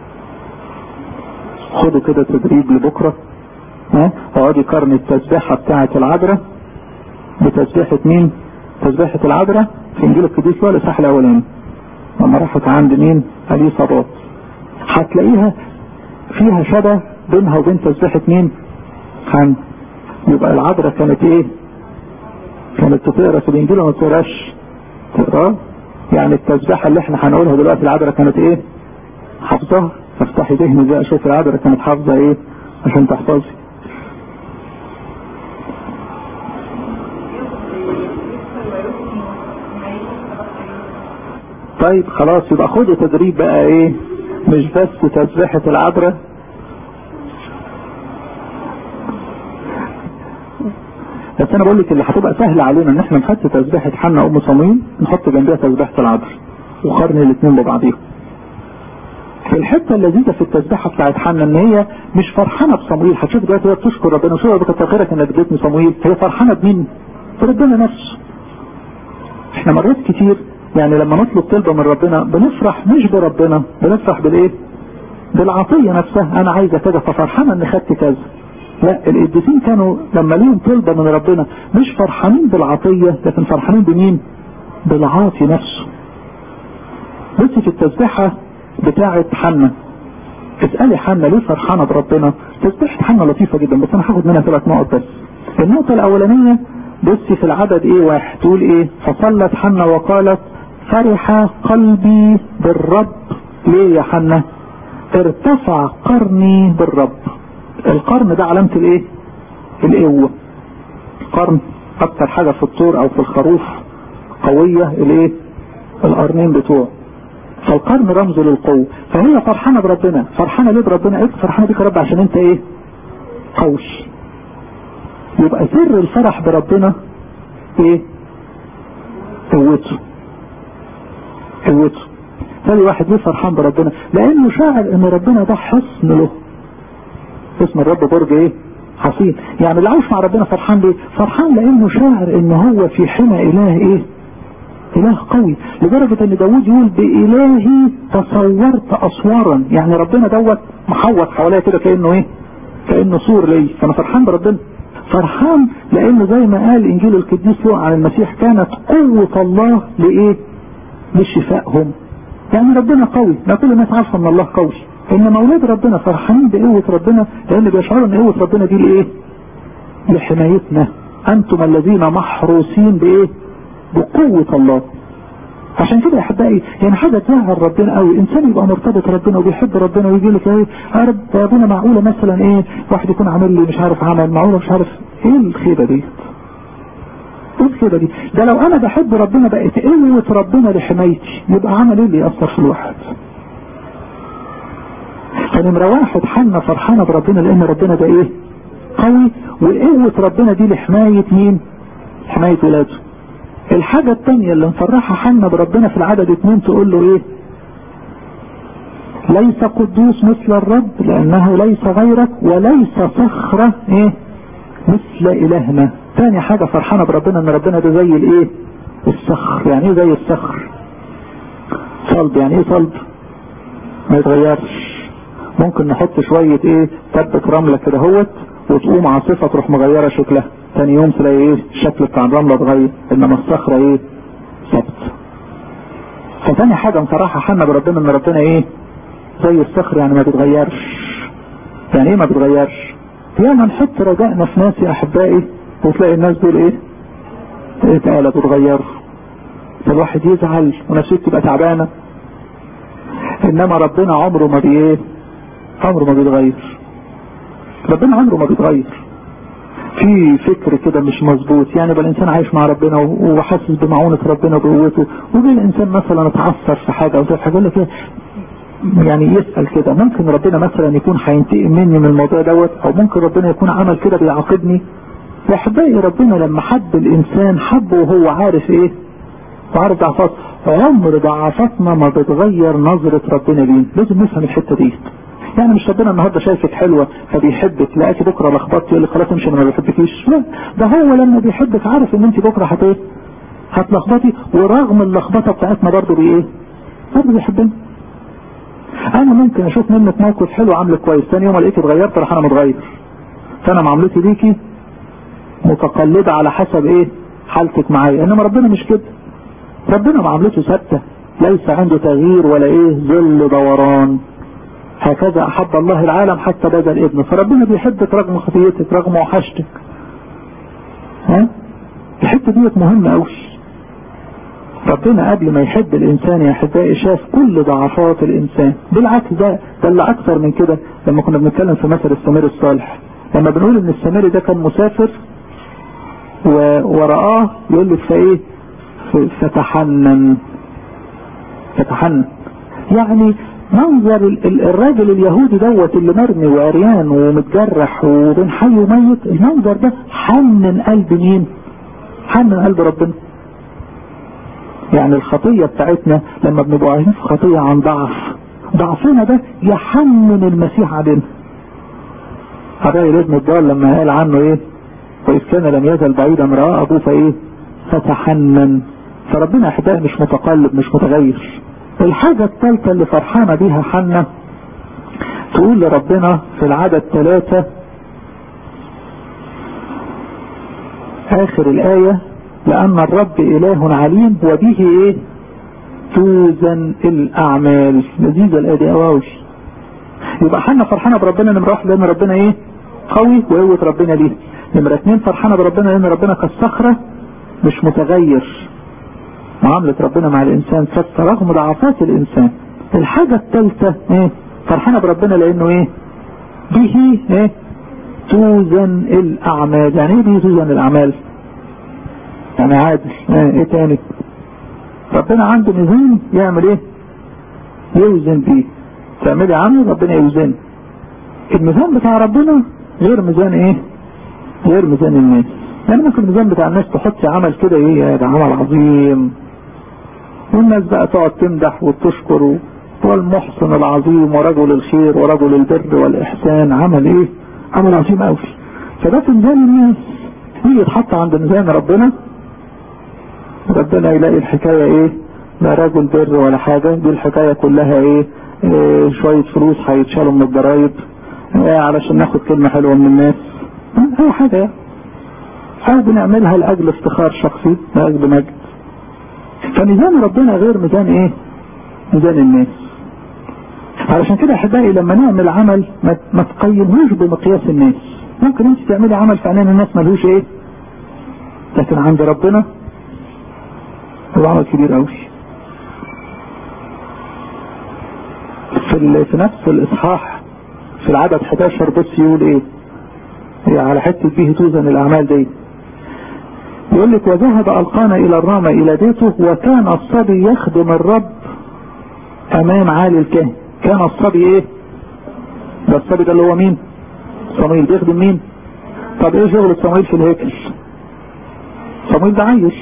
خدوا كده تدريب لبكرة ها اقعدي قرن التسبيحة بتاعة العذراء بتسبيحة مين تسبيحة العذراء في انجيل القديس ولا الاصحاح الاولاني لما راحت عند مين اليصابات هتلاقيها فيها شبه بينها وبين تسبيحة مين حن يبقى العذراء كانت ايه كانت تقرا في الانجيل وما تقراش تقراه يعني التسبيحة اللي احنا هنقولها دلوقتي العذراء كانت ايه حافظها فافتحي ذهني بقى اشوف العذراء كانت حافظة ايه عشان تحفظي طيب خلاص يبقى خدوا تدريب بقى ايه مش بس تسبيحة العذراء بس انا بقول لك اللي هتبقى سهلة علينا ان احنا نحط تسبيحة حنا ام صمويل نحط جنبها تسبيحة العذراء وقارن الاثنين ببعضيهم في الحتة اللذيذة في التسبيحة بتاعت حنا ان هي مش فرحانة بصمويل هتشوف دلوقتي هي بتشكر ربنا وشو كتر خيرك انك اديتني صمويل هي فرحانة بمين؟ بربنا نفسه احنا مرات كتير يعني لما نطلب طلبة من ربنا بنفرح مش بربنا بنفرح بالايه؟ بالعطية نفسها انا عايزة كذا ففرحانة ان خدت كذا لا القديسين كانوا لما ليهم طلبة من ربنا مش فرحانين بالعطية لكن فرحانين بمين بالعاطي نفسه بصي في التسبيحة بتاعة حنا اسألي حنا ليه فرحانة بربنا تسبيحة حنا لطيفة جدا بس انا هاخد منها ثلاث نقط بس النقطة الاولانية بصي في العدد ايه واحد تقول ايه فصلت حنا وقالت فرح قلبي بالرب ليه يا حنا ارتفع قرني بالرب القرن ده علامة الايه القوة قرن اكتر حاجة في الطور او في الخروف قوية الايه القرنين بتوعه فالقرن رمز للقوة فهي فرحانة بربنا فرحانة ليه بربنا ايه فرحانة بيك يا رب عشان انت ايه قوي يبقى سر الفرح بربنا ايه قوته قوته ثاني واحد ليه فرحان بربنا لانه شاعر ان ربنا ده حصن له اسم الرب برج ايه حصين يعني اللي عايش مع ربنا فرحان ليه فرحان لانه شاعر ان هو في حمى اله ايه اله قوي لدرجة ان داود يقول بإلهي تصورت اسوارا يعني ربنا دوت محوط حواليا كده كأنه ايه كأنه سور لي فانا فرحان بربنا فرحان لانه زي ما قال انجيل القديس لوقا عن المسيح كانت قوة الله لايه لشفائهم يعني ربنا قوي ما كل الناس عارفة ان الله قوي انما اولاد ربنا فرحانين بقوة ربنا لان بيشعروا ان قوة ربنا دي لايه لحمايتنا انتم الذين محروسين بايه بقوة الله عشان كده يا احبائي يعني حاجه تزعل ربنا قوي انسان يبقى مرتبط ربنا وبيحب ربنا ويجي لك ايه يا رب يا ابونا معقوله مثلا ايه واحد يكون عامل لي مش عارف عمل معقوله مش عارف ايه الخيبه دي ايه الخيبه دي ده لو انا بحب ربنا بقت قوه ربنا لحمايتي يبقى عمل ايه اللي ياثر في الواحد فنمرة واحد حنا فرحانة بربنا لان ربنا ده ايه قوي وقوة ربنا دي لحماية مين حماية ولاده الحاجة التانية اللي مفرحها حنا بربنا في العدد اتنين تقول له ايه ليس قدوس مثل الرب لانه ليس غيرك وليس صخرة ايه مثل الهنا تاني حاجة فرحانة بربنا ان ربنا ده زي الايه الصخر يعني ايه زي الصخر صلب يعني ايه صلب ما يتغيرش ممكن نحط شوية ايه تبة رملة كده هوت وتقوم عاصفة تروح مغيرة شكلها تاني يوم تلاقي ايه الشكل بتاع الرملة اتغير انما الصخرة ايه ثبت فتاني حاجة مفرحة حنا بربنا ان ربنا ايه زي الصخر يعني ما بيتغيرش يعني ايه ما بيتغيرش ياما نحط رجائنا في ناس يا احبائي وتلاقي الناس دول ايه اتقالوا بيتغيروا فالواحد يزعل ونفسيته تبقى تعبانة انما ربنا عمره ما بي ايه عمره ما بيتغير ربنا عمره ما بيتغير في فكر كده مش مظبوط يعني يبقى الانسان عايش مع ربنا وحاسس بمعونة ربنا وبقوته وجي الانسان مثلا اتعثر في حاجة او في حاجة يقول لك يعني يسأل كده ممكن ربنا مثلا يكون هينتقم مني من الموضوع دوت او ممكن ربنا يكون عمل كده بيعاقبني يا احبائي ربنا لما حب الانسان حبه وهو عارف ايه وعارف ضعفات عمر ضعفاتنا ما بتغير نظرة ربنا لينا لازم نفهم الحتة دي يعني مش ربنا النهارده شايفك حلوة فبيحبك لقاكي بكره لخبطتي يقول لك خلاص امشي انا ما بحبكيش لا ده هو لما بيحبك عارف ان انت بكره هت ايه هتلخبطي ورغم اللخبطه بتاعتنا برضه بايه برضه بيحبنا انا ممكن اشوف منك موقف حلو عامله كويس ثاني يوم الاقيك اتغيرت راح انا متغير فانا معاملتي ليكي متقلبة على حسب ايه حالتك معايا انما ربنا مش كده ربنا معاملته ثابته ليس عنده تغيير ولا ايه ظل دوران هكذا احب الله العالم حتى بذل ابنه فربنا بيحبك رغم خطيتك رغم وحشتك ها الحته ديت مهمه قوي ربنا قبل ما يحب الانسان يا احبائي شاف كل ضعفات الانسان بالعكس ده ده اللي اكثر من كده لما كنا بنتكلم في مثل السمير الصالح لما بنقول ان السمير ده كان مسافر ورآه يقول لك فايه فتحنن فتحنن يعني منظر الراجل اليهودي دوت اللي مرمي وعريان ومتجرح وبين حي وميت المنظر ده حنن قلب مين حنن قلب ربنا يعني الخطية بتاعتنا لما بنبقى عايزين في خطية عن ضعف ضعفنا ده يحنن المسيح علينا حبايب الابن الضال لما قال عنه ايه وإذ كان لم يزل بعيدا رأى أبوه فايه فتحنن فربنا احبائي مش متقلب مش متغير الحاجة الثالثة اللي فرحانة بيها حنة تقول لربنا في العدد ثلاثة آخر الآية لأن الرب إله عليم وبه إيه توزن الأعمال لذيذة الآية دي أواوي يبقى حنة فرحانة بربنا نمرة واحد لأن ربنا إيه قوي وقوة ربنا ليه نمرة اتنين فرحانة بربنا لأن ربنا كالصخرة مش متغير معاملة ربنا مع الإنسان ثابتة رغم ضعفات الإنسان الحاجة الثالثة إيه فرحانة بربنا لأنه إيه به إيه توزن الأعمال يعني إيه به توزن الأعمال يعني عادل إيه, إيه تاني ربنا عنده ميزان يعمل إيه يوزن بيه تعملي عمل ربنا يوزن الميزان بتاع ربنا غير ميزان إيه غير ميزان الناس يعني ممكن الميزان بتاع الناس تحط عمل كده ايه ده عمل عظيم والناس بقى تقعد تمدح وتشكر والمحسن العظيم ورجل الخير ورجل البر والإحسان عمل ايه عمل عظيم قوي فده في ميزان الناس يجي يتحط عند ميزان ربنا ربنا يلاقي الحكاية ايه لا رجل بر ولا حاجة دي الحكاية كلها ايه, إيه شوية فلوس هيتشالوا من الضرايب إيه علشان ناخد كلمة حلوة من الناس اي حاجة يعني او بنعملها لاجل افتخار شخصي لاجل مجد فميزان ربنا غير ميزان ايه ميزان الناس علشان كده احبائي لما نعمل عمل ما, ما تقيمهوش بمقياس الناس ممكن انت تعملي عمل في عينين الناس ملهوش ايه لكن عند ربنا هو عمل كبير قوي في, في نفس الاصحاح في العدد 11 بص يقول ايه هي على حته به توزن الاعمال دي يقول لك وذهب القانا الى الرامة الى بيته وكان الصبي يخدم الرب امام عالي الكهن كان الصبي ايه ده الصبي ده اللي هو مين صمويل بيخدم مين طب ايه شغل صمويل في الهيكل صمويل ده عايش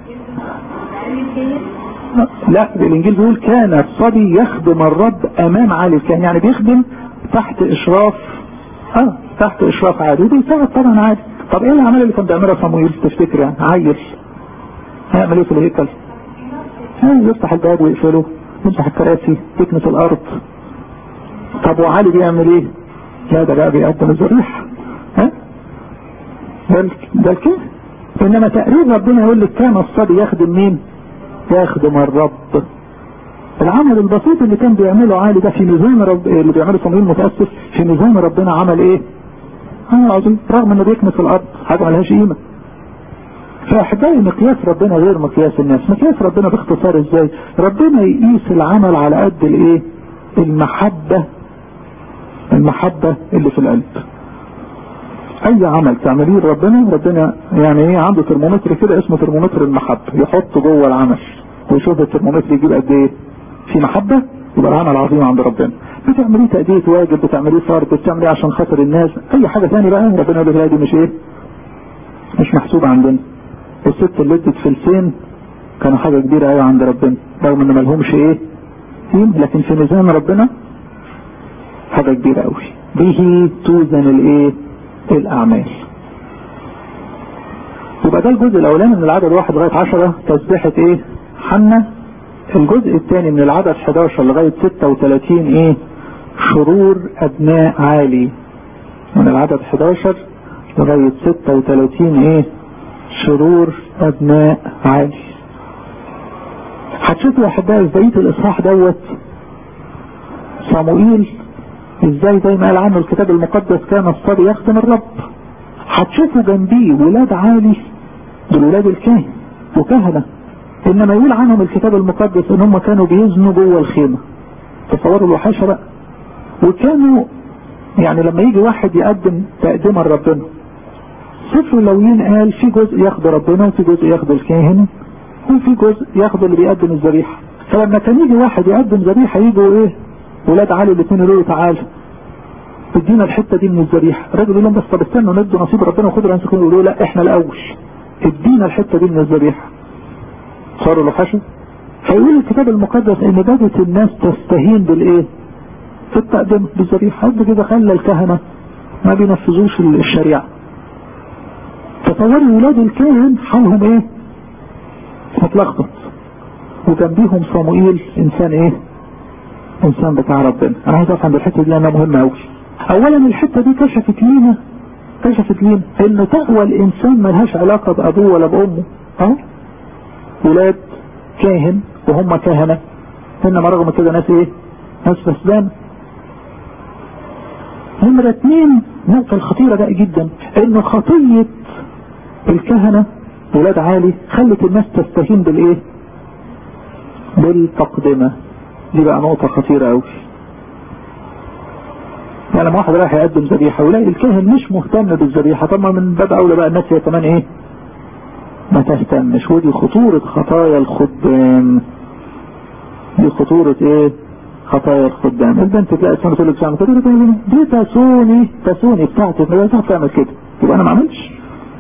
لا الانجيل بيقول كان الصبي يخدم الرب امام عالي الكهن يعني بيخدم تحت اشراف اه تحت اشراف عادي وبيساعد طبعا عادي طب ايه الاعمال اللي كان بيعملها صمويل تفتكر يعني عيل هيعمل ايه في الهيكل يفتح الباب ويقفله يمسح الكراسي يكنس الارض طب وعلي بيعمل ايه لا ده بقى بيقدم الذبيحه ها ده ده الكده انما تقرير ربنا يقول لك كان الصبي يخدم مين يخدم الرب العمل البسيط اللي كان بيعمله عالي ده في نظام رب اللي بيعمله صمويل متأسف في نظام ربنا عمل ايه اه عظيم رغم انه بيكنس الارض حاجه ملهاش قيمه فاحبائي مقياس ربنا غير مقياس الناس مقياس ربنا باختصار ازاي ربنا يقيس العمل على قد الايه المحبة المحبة اللي في القلب اي عمل تعمليه لربنا ربنا يعني ايه عنده ترمومتر كده اسمه ترمومتر المحبة يحطه جوه العمل ويشوف الترمومتر يجيب قد ايه في محبة يبقى العمل عظيم عند ربنا بتعمليه تأدية واجب بتعمليه فرض بتعمليه عشان خاطر الناس اي حاجة ثانيه بقى ربنا يقول لك دي مش ايه مش محسوبة عندنا الست اللي ادت فلسين كانوا حاجة كبيرة قوي عند ربنا رغم ان ملهمش ايه لكن في ميزان ربنا حاجة كبيرة قوي به توزن الايه الاعمال يبقى ده الجزء الاولاني من العدد واحد لغاية عشرة تسبيحة ايه حنة الجزء الثاني من العدد 11 لغاية 36 ايه شرور ابناء عالي من العدد 11 لغاية 36 ايه شرور ابناء عالي هتشوفوا يا احبائي في بقيه الاصحاح دوت صموئيل ازاي زي ما قال عنه الكتاب المقدس كان الصبي يخدم الرب هتشوفوا جنبيه ولاد عالي دول ولاد الكاهن وكهنه انما يقول عنهم الكتاب المقدس ان هم كانوا بيزنوا جوه الخيمه تصوروا الوحاشه بقى وكانوا يعني لما يجي واحد يقدم تقدمه لربنا سفر اللويين قال في جزء ياخده ربنا وفي جزء ياخده الكاهن وفي جزء ياخده اللي بيقدم الذبيحه فلما كان يجي واحد يقدم ذبيحه يجوا ايه ولاد علي الاثنين يقولوا له تعالى ادينا الحته دي من الذبيحه الراجل يقول لهم بس طب استنوا ندوا نصيب ربنا وخدوا انسكم يقولوا لا احنا الاول ادينا الحته دي من الذبيحه صاروا له حشو فيقول الكتاب المقدس ان بدت الناس تستهين بالايه في التقديم بالذبيحه قد كده خلى الكهنه ما بينفذوش الشريعه تصوروا ولاد الكاهن حالهم ايه متلخبط وجنبيهم صموئيل انسان ايه انسان بتاع ربنا انا عايز افهم الحته دي لانها مهمه قوي اولا الحته دي كشفت لينا كشفت لينا ان تقوى الانسان ملهاش علاقه بابوه ولا بامه اه ولاد كاهن وهم كهنه انما رغم كده ناس ايه ناس فسدان نمرة اتنين النقطة الخطيرة بقى جدا ان خطية الكهنة ولاد عالي خلت الناس تستهين بالايه بالتقدمة دي بقى نقطة خطيرة قوي يعني لما واحد رايح يقدم ذبيحة ويلاقي الكاهن مش مهتم بالذبيحة طب ما من باب اولى بقى الناس هي كمان ايه ما تهتمش ودي خطورة خطايا الخدام دي خطورة ايه خطايا الخدام البنت تلاقي سنة تقول لك تعمل كده دي تسوني تسوني بتاعتي ما تعمل كده يبقى انا ما عملتش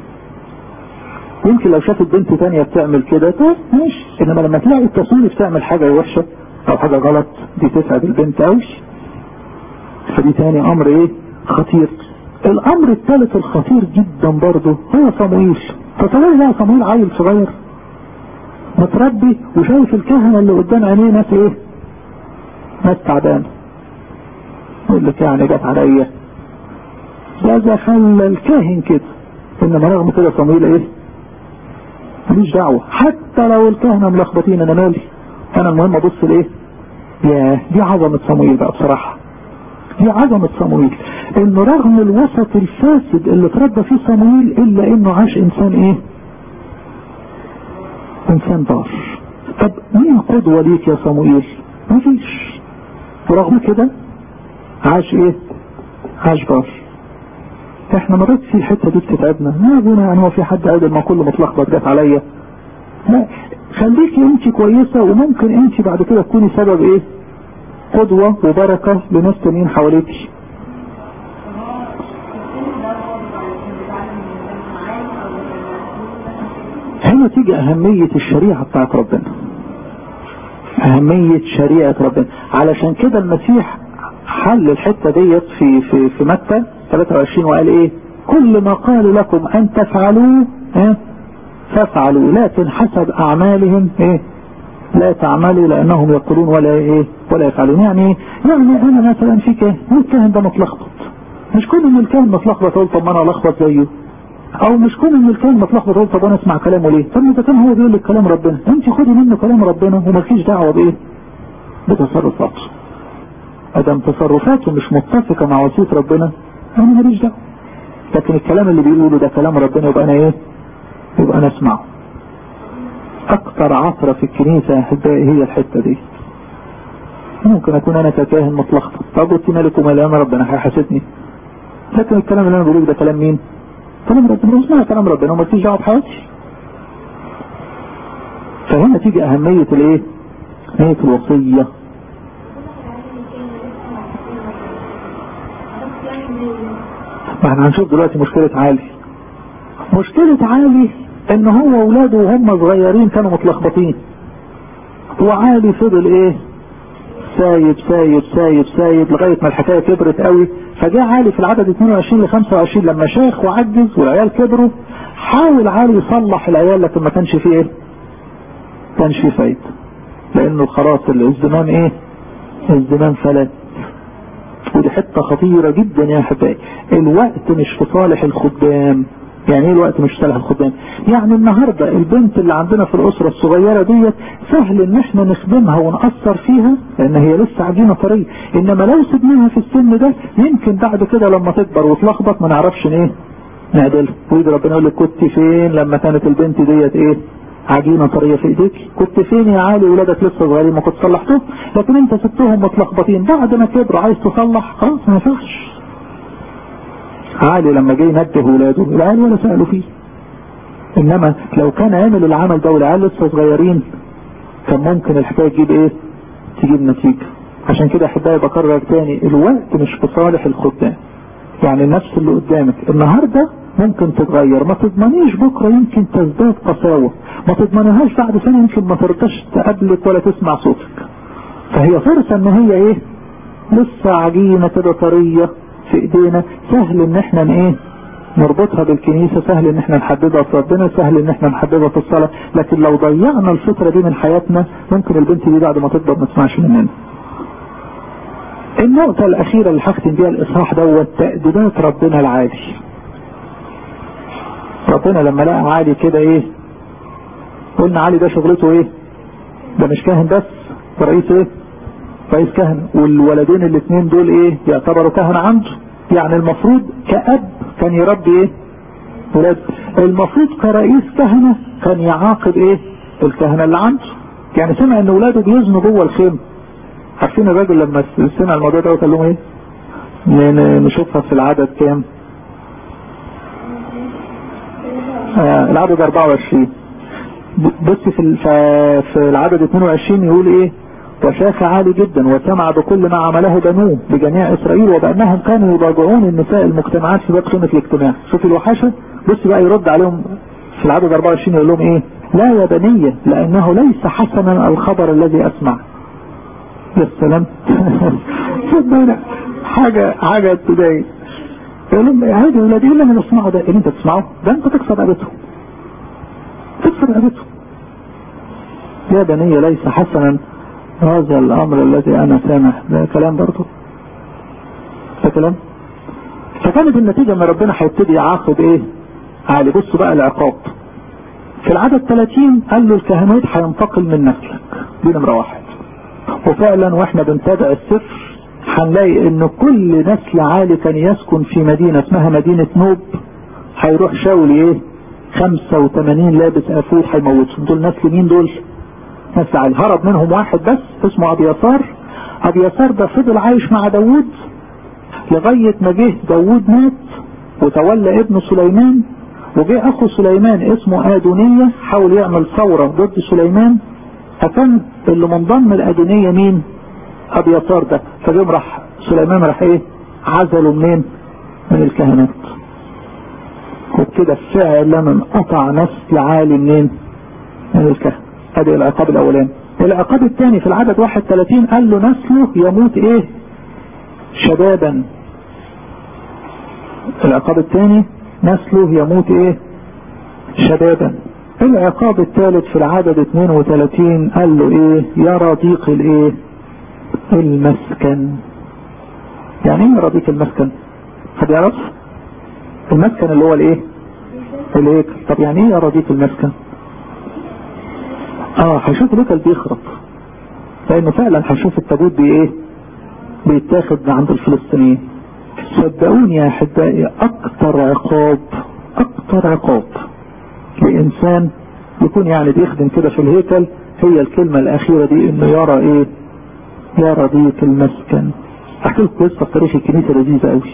يمكن لو شافت بنت تانية بتعمل كده طيب ماشي انما لما تلاقي التصوير بتعمل حاجة وحشة او حاجة غلط دي تسعد البنت اوي فدي تاني امر ايه خطير الامر الثالث الخطير جدا برضه هو صموئيل تصوري بقى صموئيل عيل صغير متربي وشايف الكهنة اللي قدام عينيه ناس ايه ناس تعبانة يقول لك يعني جت عليا ده ده خلى الكاهن كده انما رغم كده صموئيل ايه ماليش دعوة حتى لو الكهنة ملخبطين انا مالي انا المهم ابص لايه ياه دي عظمة صمويل بقى بصراحة دي عظمة صمويل انه رغم الوسط الفاسد اللي اتربى فيه صمويل الا انه عاش انسان ايه انسان بار طب مين قدوة ليك يا صمويل مفيش ورغم كده عاش ايه عاش بار احنا مرات في الحتة دي بتتعبنا ما ابونا يعني هو في حد قادر ما كله متلخبط جت عليا لا خليكي انت كويسة وممكن انت بعد كده تكوني سبب ايه قدوة وبركة لناس تانيين حواليكي هنا تيجي أهمية الشريعة بتاعت ربنا أهمية شريعة ربنا علشان كده المسيح حل الحتة ديت في في في متى 23 وقال ايه كل ما قال لكم ان تفعلوه ايه فافعلوا لكن حسب اعمالهم ايه لا تعملوا لانهم يقولون ولا ايه ولا يفعلون يعني ايه يعني انا مثلا في كاهن الكاهن ده متلخبط مش كل ان الكاهن متلخبط اقول طب ما انا الخبط زيه او مش كل ان الكاهن متلخبط اقول طب انا اسمع كلامه ليه طب اذا كان هو بيقول لك كلام ربنا انت خدي منه كلام ربنا ومالكيش دعوه بايه بتصرفاته ادم تصرفاته مش متفقه مع وصيه ربنا انا ماليش دعوه لكن الكلام اللي بيقوله ده كلام ربنا يبقى انا ايه يبقى انا اسمعه اكتر عثرة في الكنيسة يا احبائي هي الحتة دي ممكن اكون انا ككاهن متلخبط طب قلت مالك ومال ربنا هيحاسبني لكن الكلام اللي انا بقوله ده كلام مين كلام ربنا اسمع كلام ربنا وما فيش دعوه بحياتي فهنا تيجي اهمية الايه اهمية الوصية ما احنا هنشوف دلوقتي مشكلة عالي مشكلة عالي ان هو ولاده وهم صغيرين كانوا متلخبطين وعالي فضل ايه سايب سايب سايب سايب لغاية ما الحكاية كبرت قوي فجاء عالي في العدد 22 ل 25 لما شاخ وعجز والعيال كبروا حاول عالي يصلح العيال لكن ما كانش فيه ايه كانش فيه فايدة لانه خلاص الزمان ايه الزمان فلت ودي حتة خطيرة جدا يا احبائي الوقت مش في صالح الخدام يعني ايه الوقت مش صالح الخدام يعني النهاردة البنت اللي عندنا في الاسرة الصغيرة ديت سهل ان احنا نخدمها ونأثر فيها لان هي لسه عجينة طرية انما لو سبناها في السن ده يمكن بعد كده لما تكبر وتلخبط ما نعرفش ايه نعدلها ويجي ربنا يقول لك كنت فين لما كانت البنت ديت ايه عجينة طرية في ايديك كنت فين يا عالي ولادك لسه صغيرين ما كنت صلحتهم لكن انت سبتهم متلخبطين بعد ما كبروا عايز تصلح خلاص ما ينفعش عالي لما جه ينبه ولاده العيال ولا سألوا فيه انما لو كان عمل العمل ده والعيال لسه صغيرين كان ممكن الحكاية تجيب ايه تجيب نتيجة عشان كده احبائي بكرر تاني الوقت مش في صالح الخدام يعني النفس اللي قدامك النهاردة ممكن تتغير ما تضمنيش بكرة يمكن تزداد قساوة ما تضمنهاش بعد سنة يمكن ما ترضاش تقابلك ولا تسمع صوتك فهي فرصة ان هي ايه لسه عجينة كده طرية في ايدينا سهل ان احنا ايه نربطها بالكنيسة سهل ان احنا نحددها في ربنا سهل ان احنا نحددها في الصلاة لكن لو ضيعنا الفترة دي من حياتنا ممكن البنت دي بعد ما تكبر ما تسمعش مننا النقطة الأخيرة اللي هختم بيها الإصحاح دوت تأديبات ربنا العالي ربنا لما لقى عالي كده إيه قلنا علي ده شغلته إيه ده مش كاهن بس ده رئيس إيه رئيس كهنة والولدين الاثنين دول إيه يعتبروا كهنة عنده يعني المفروض كأب كان يربي إيه ولاد المفروض كرئيس كهنة كان يعاقب إيه الكهنة اللي عنده يعني سمع ان ولاده بيزنوا جوه الخيمه عارفين الراجل لما سمع الموضوع ده قال لهم ايه نشوفها في العدد كام آه العدد 24 بص في في العدد 22 يقول ايه وشاف عالي جدا وسمع بكل ما عمله بنوه بجميع اسرائيل وبانهم كانوا يراجعون النساء المجتمعات في باب قيمه الاجتماع شوف الوحشه بص بقى يرد عليهم في العدد 24 يقول لهم ايه لا يا بنية لانه ليس حسنا الخبر الذي اسمع يا سلام صدقنا حاجة حاجة تضايق يقول لهم عادي ولادي اللي انا بسمعه ده اللي انت بتسمعه ده انت تكسر عادتهم تكسر عادتهم يا بني ليس حسنا هذا الامر الذي انا سامع ده كلام برضه ده كلام فكانت النتيجة ان ربنا هيبتدي يعاقب ايه عالي بصوا بقى العقاب في العدد 30 قال له الكهنوت هينتقل من نسلك دي نمرة واحد وفعلا واحنا بنتابع السفر هنلاقي ان كل نسل عالي كان يسكن في مدينة اسمها مدينة نوب هيروح شاول ايه 85 لابس افود هيموتهم دول نسل مين دول نسل عالي هرب منهم واحد بس اسمه ابي يسار ابي يسار ده فضل عايش مع داوود لغاية ما جه داوود مات وتولى ابن سليمان وجه اخو سليمان اسمه ادونية حاول يعمل ثورة ضد سليمان فكان اللي منضم الادونية مين ابي يسار ده فجيم راح سليمان راح ايه عزله منين من الكهنات وبكده فعلا انقطع نسل عالي منين من الكهنة ادي العقاب الاولاني العقاب الثاني في العدد 31 قال له نسله يموت ايه شبابا العقاب الثاني نسله يموت ايه شبابا العقاب الثالث في العدد 32 قال له ايه يرى ضيق الايه المسكن يعني ايه يرى ضيق المسكن حد يعرف المسكن اللي هو الايه الهيكل طب يعني ايه يرى ضيق المسكن اه هيشوف الهيكل بيخرب لانه فعلا هيشوف التابوت بي ايه بيتاخد عند الفلسطينيين صدقوني يا احبائي اكتر عقاب اكتر عقاب لانسان يكون يعني بيخدم كده في الهيكل هي الكلمة الاخيرة دي انه يرى ايه يرى ضيق المسكن احكي لكم قصة في تاريخ الكنيسة لذيذة قوي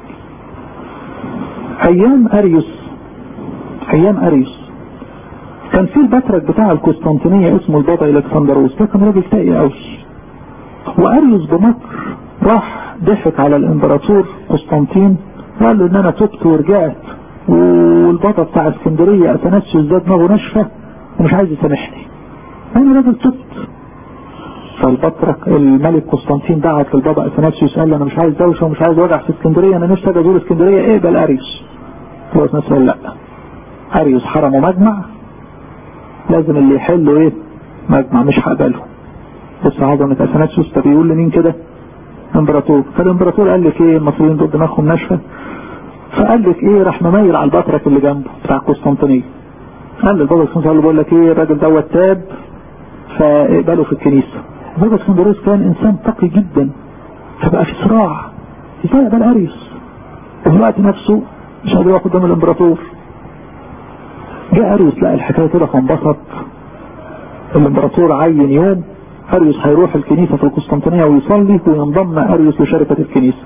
ايام اريوس ايام اريوس كان في البترك بتاع القسطنطينية اسمه البابا الكسندروس ده كان راجل تقي قوي واريوس بمكر راح ضحك على الامبراطور قسطنطين وقال له ان انا تبت ورجعت والبابا بتاع اسكندرية اثناسيوس ده دماغه ناشفة ومش عايز يسامحني انا راجل تبت فالبطرك الملك قسطنطين بعت للبابا اثناسيوس قال له انا مش عايز دوشه ومش عايز وجع في اسكندريه انا نفسي اجي ازور اسكندريه اقبل اريوس هو اثناسيوس قال لا اريوس حرمه مجمع لازم اللي يحله ايه مجمع مش هقبله بص عظمه اثناسيوس ده بيقول لمين كده امبراطور فالامبراطور قال لك ايه المصريين دول دماغهم ناشفه فقال لك ايه راح مميل على البطرك اللي جنبه بتاع قسطنطينيه قال للبابا قسطنطين قال له بقول لك ايه الراجل دوت تاب فاقبله في الكنيسه بابا اسكندروس كان انسان تقي جدا فبقى في صراع ازاي يقبل اريوس وفي الوقت نفسه مش قادر يقف قدام الامبراطور جاء اريوس لقى الحكايه كده فانبسط الامبراطور عين يوم اريوس هيروح الكنيسه في القسطنطينيه ويصلي وينضم اريوس لشركه الكنيسه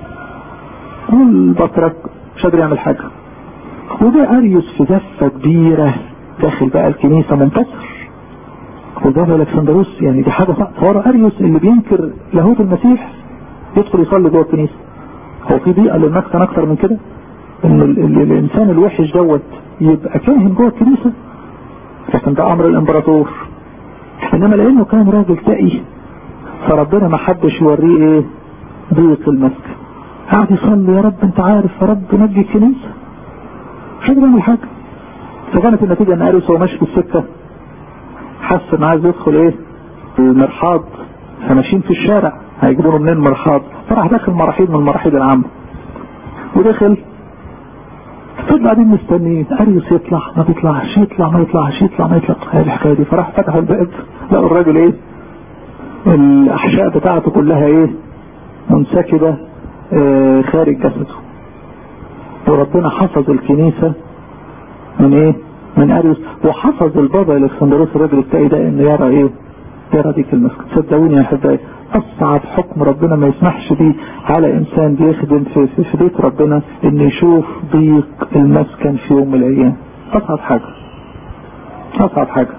والبطرك مش قادر يعمل حاجه وجاء اريوس في زفه كبيره داخل بقى الكنيسه منتصر وجاب الكسندروس يعني دي حاجة فورا اريوس اللي بينكر لاهوت المسيح يدخل يصلي جوه الكنيسة هو في ضيقة للمسكن اكتر من كده ان ال ال الانسان الوحش دوت يبقى كاهن جوه الكنيسة لكن ده امر الامبراطور انما لانه كان راجل تقي فربنا ما حبش يوريه ايه ضيق المسكن قاعد يصلي يا رب انت عارف يا رب نجي الكنيسة مش قادر يعمل حاجة فكانت النتيجة ان اريوس هو ماشي في السكة حس انه عايز يدخل ايه المرحاض فماشيين في الشارع هيجيبوا منين المرحاض فراح داخل مراحيض من المراحيض العامة ودخل فضل قاعدين مستنيين اريوس يطلع ما بيطلعش يطلع ما يطلعش يطلع ما يطلع هي الحكايه دي فراح فتحوا الباب لقوا الراجل ايه الاحشاء بتاعته كلها ايه منسكبه آه خارج جسده وربنا حفظ الكنيسه من ايه من اريوس وحفظ البابا الكسندروس الراجل التقي ده انه يرى ايه يرى ديك المسكن صدقوني يا احبائي اصعب حكم ربنا ما يسمحش بيه على انسان بيخدم في, في, في بيت ربنا ان يشوف ضيق المسكن في يوم من الايام اصعب حاجه اصعب حاجه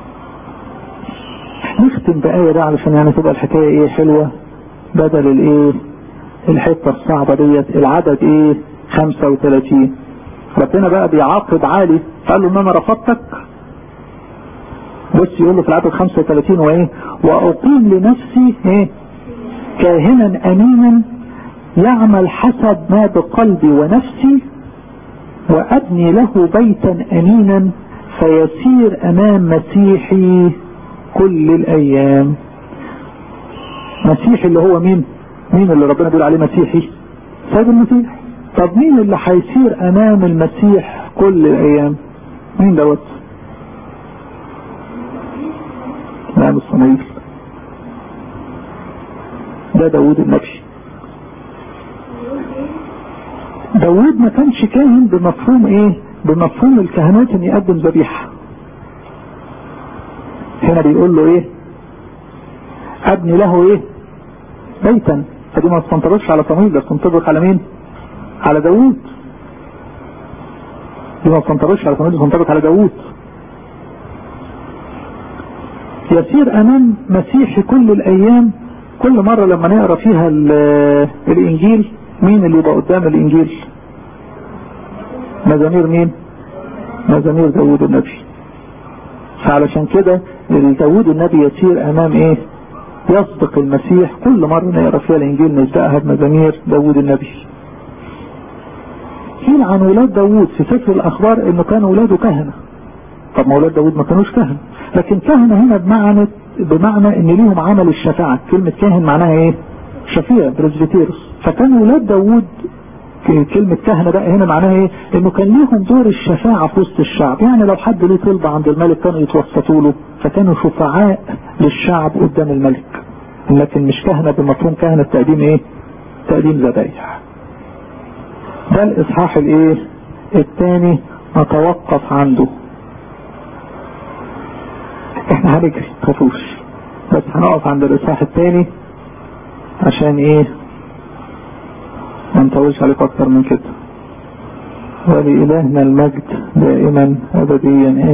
نختم بآية ده علشان يعني تبقى الحكاية ايه حلوة بدل الايه الحتة الصعبة ديت العدد ايه 35 ربنا بقى بيعاقب عالي قال له ان انا رفضتك بص يقول له في العدد 35 وايه واقيم لنفسي ايه كاهنا امينا يعمل حسب ما بقلبي ونفسي وابني له بيتا امينا فيسير امام مسيحي كل الايام مسيحي اللي هو مين مين اللي ربنا بيقول عليه مسيحي سيد المسيح طب مين اللي هيسير امام المسيح كل الايام مين دوت نعم الصميل ده داود النبي داود ما كانش كاهن بمفهوم ايه بمفهوم الكهنوت ان يقدم ذبيحة هنا بيقول له ايه ابني له ايه بيتا فدي ما تنطبقش على صمويل ده تنطبق على مين على داود دي ما تنطبقش على صمويل تنطبق على داود يسير امام مسيح كل الايام كل مرة لما نقرأ فيها الانجيل مين اللي يبقى قدام الانجيل مزامير مين مزامير داود النبي فعلشان كده داود النبي يسير امام ايه يسبق المسيح كل مرة نقرأ فيها الانجيل نبدأها بمزامير داود النبي قيل عن ولاد داود في سفر الاخبار انه كانوا ولاده كهنة طب ما ولاد داود ما كانوش كهنة لكن كهنة هنا بمعنى بمعنى ان ليهم عمل الشفاعة كلمة كاهن معناها ايه شفيع بريزبيتيروس فكان ولاد داود كلمة كهنة بقى هنا معناها ايه انه كان ليهم دور الشفاعة في وسط الشعب يعني لو حد ليه طلبة عند الملك كانوا يتوسطوا له فكانوا شفعاء للشعب قدام الملك لكن مش كهنة بمفهوم كهنة تقديم ايه تقديم ذبايح ده الاصحاح الايه الثاني نتوقف عنده احنا هنجري تخافوش بس هنقف عند الاصحاح الثاني عشان ايه ما نطولش عليك اكتر من كده ولإلهنا المجد دائما ابديا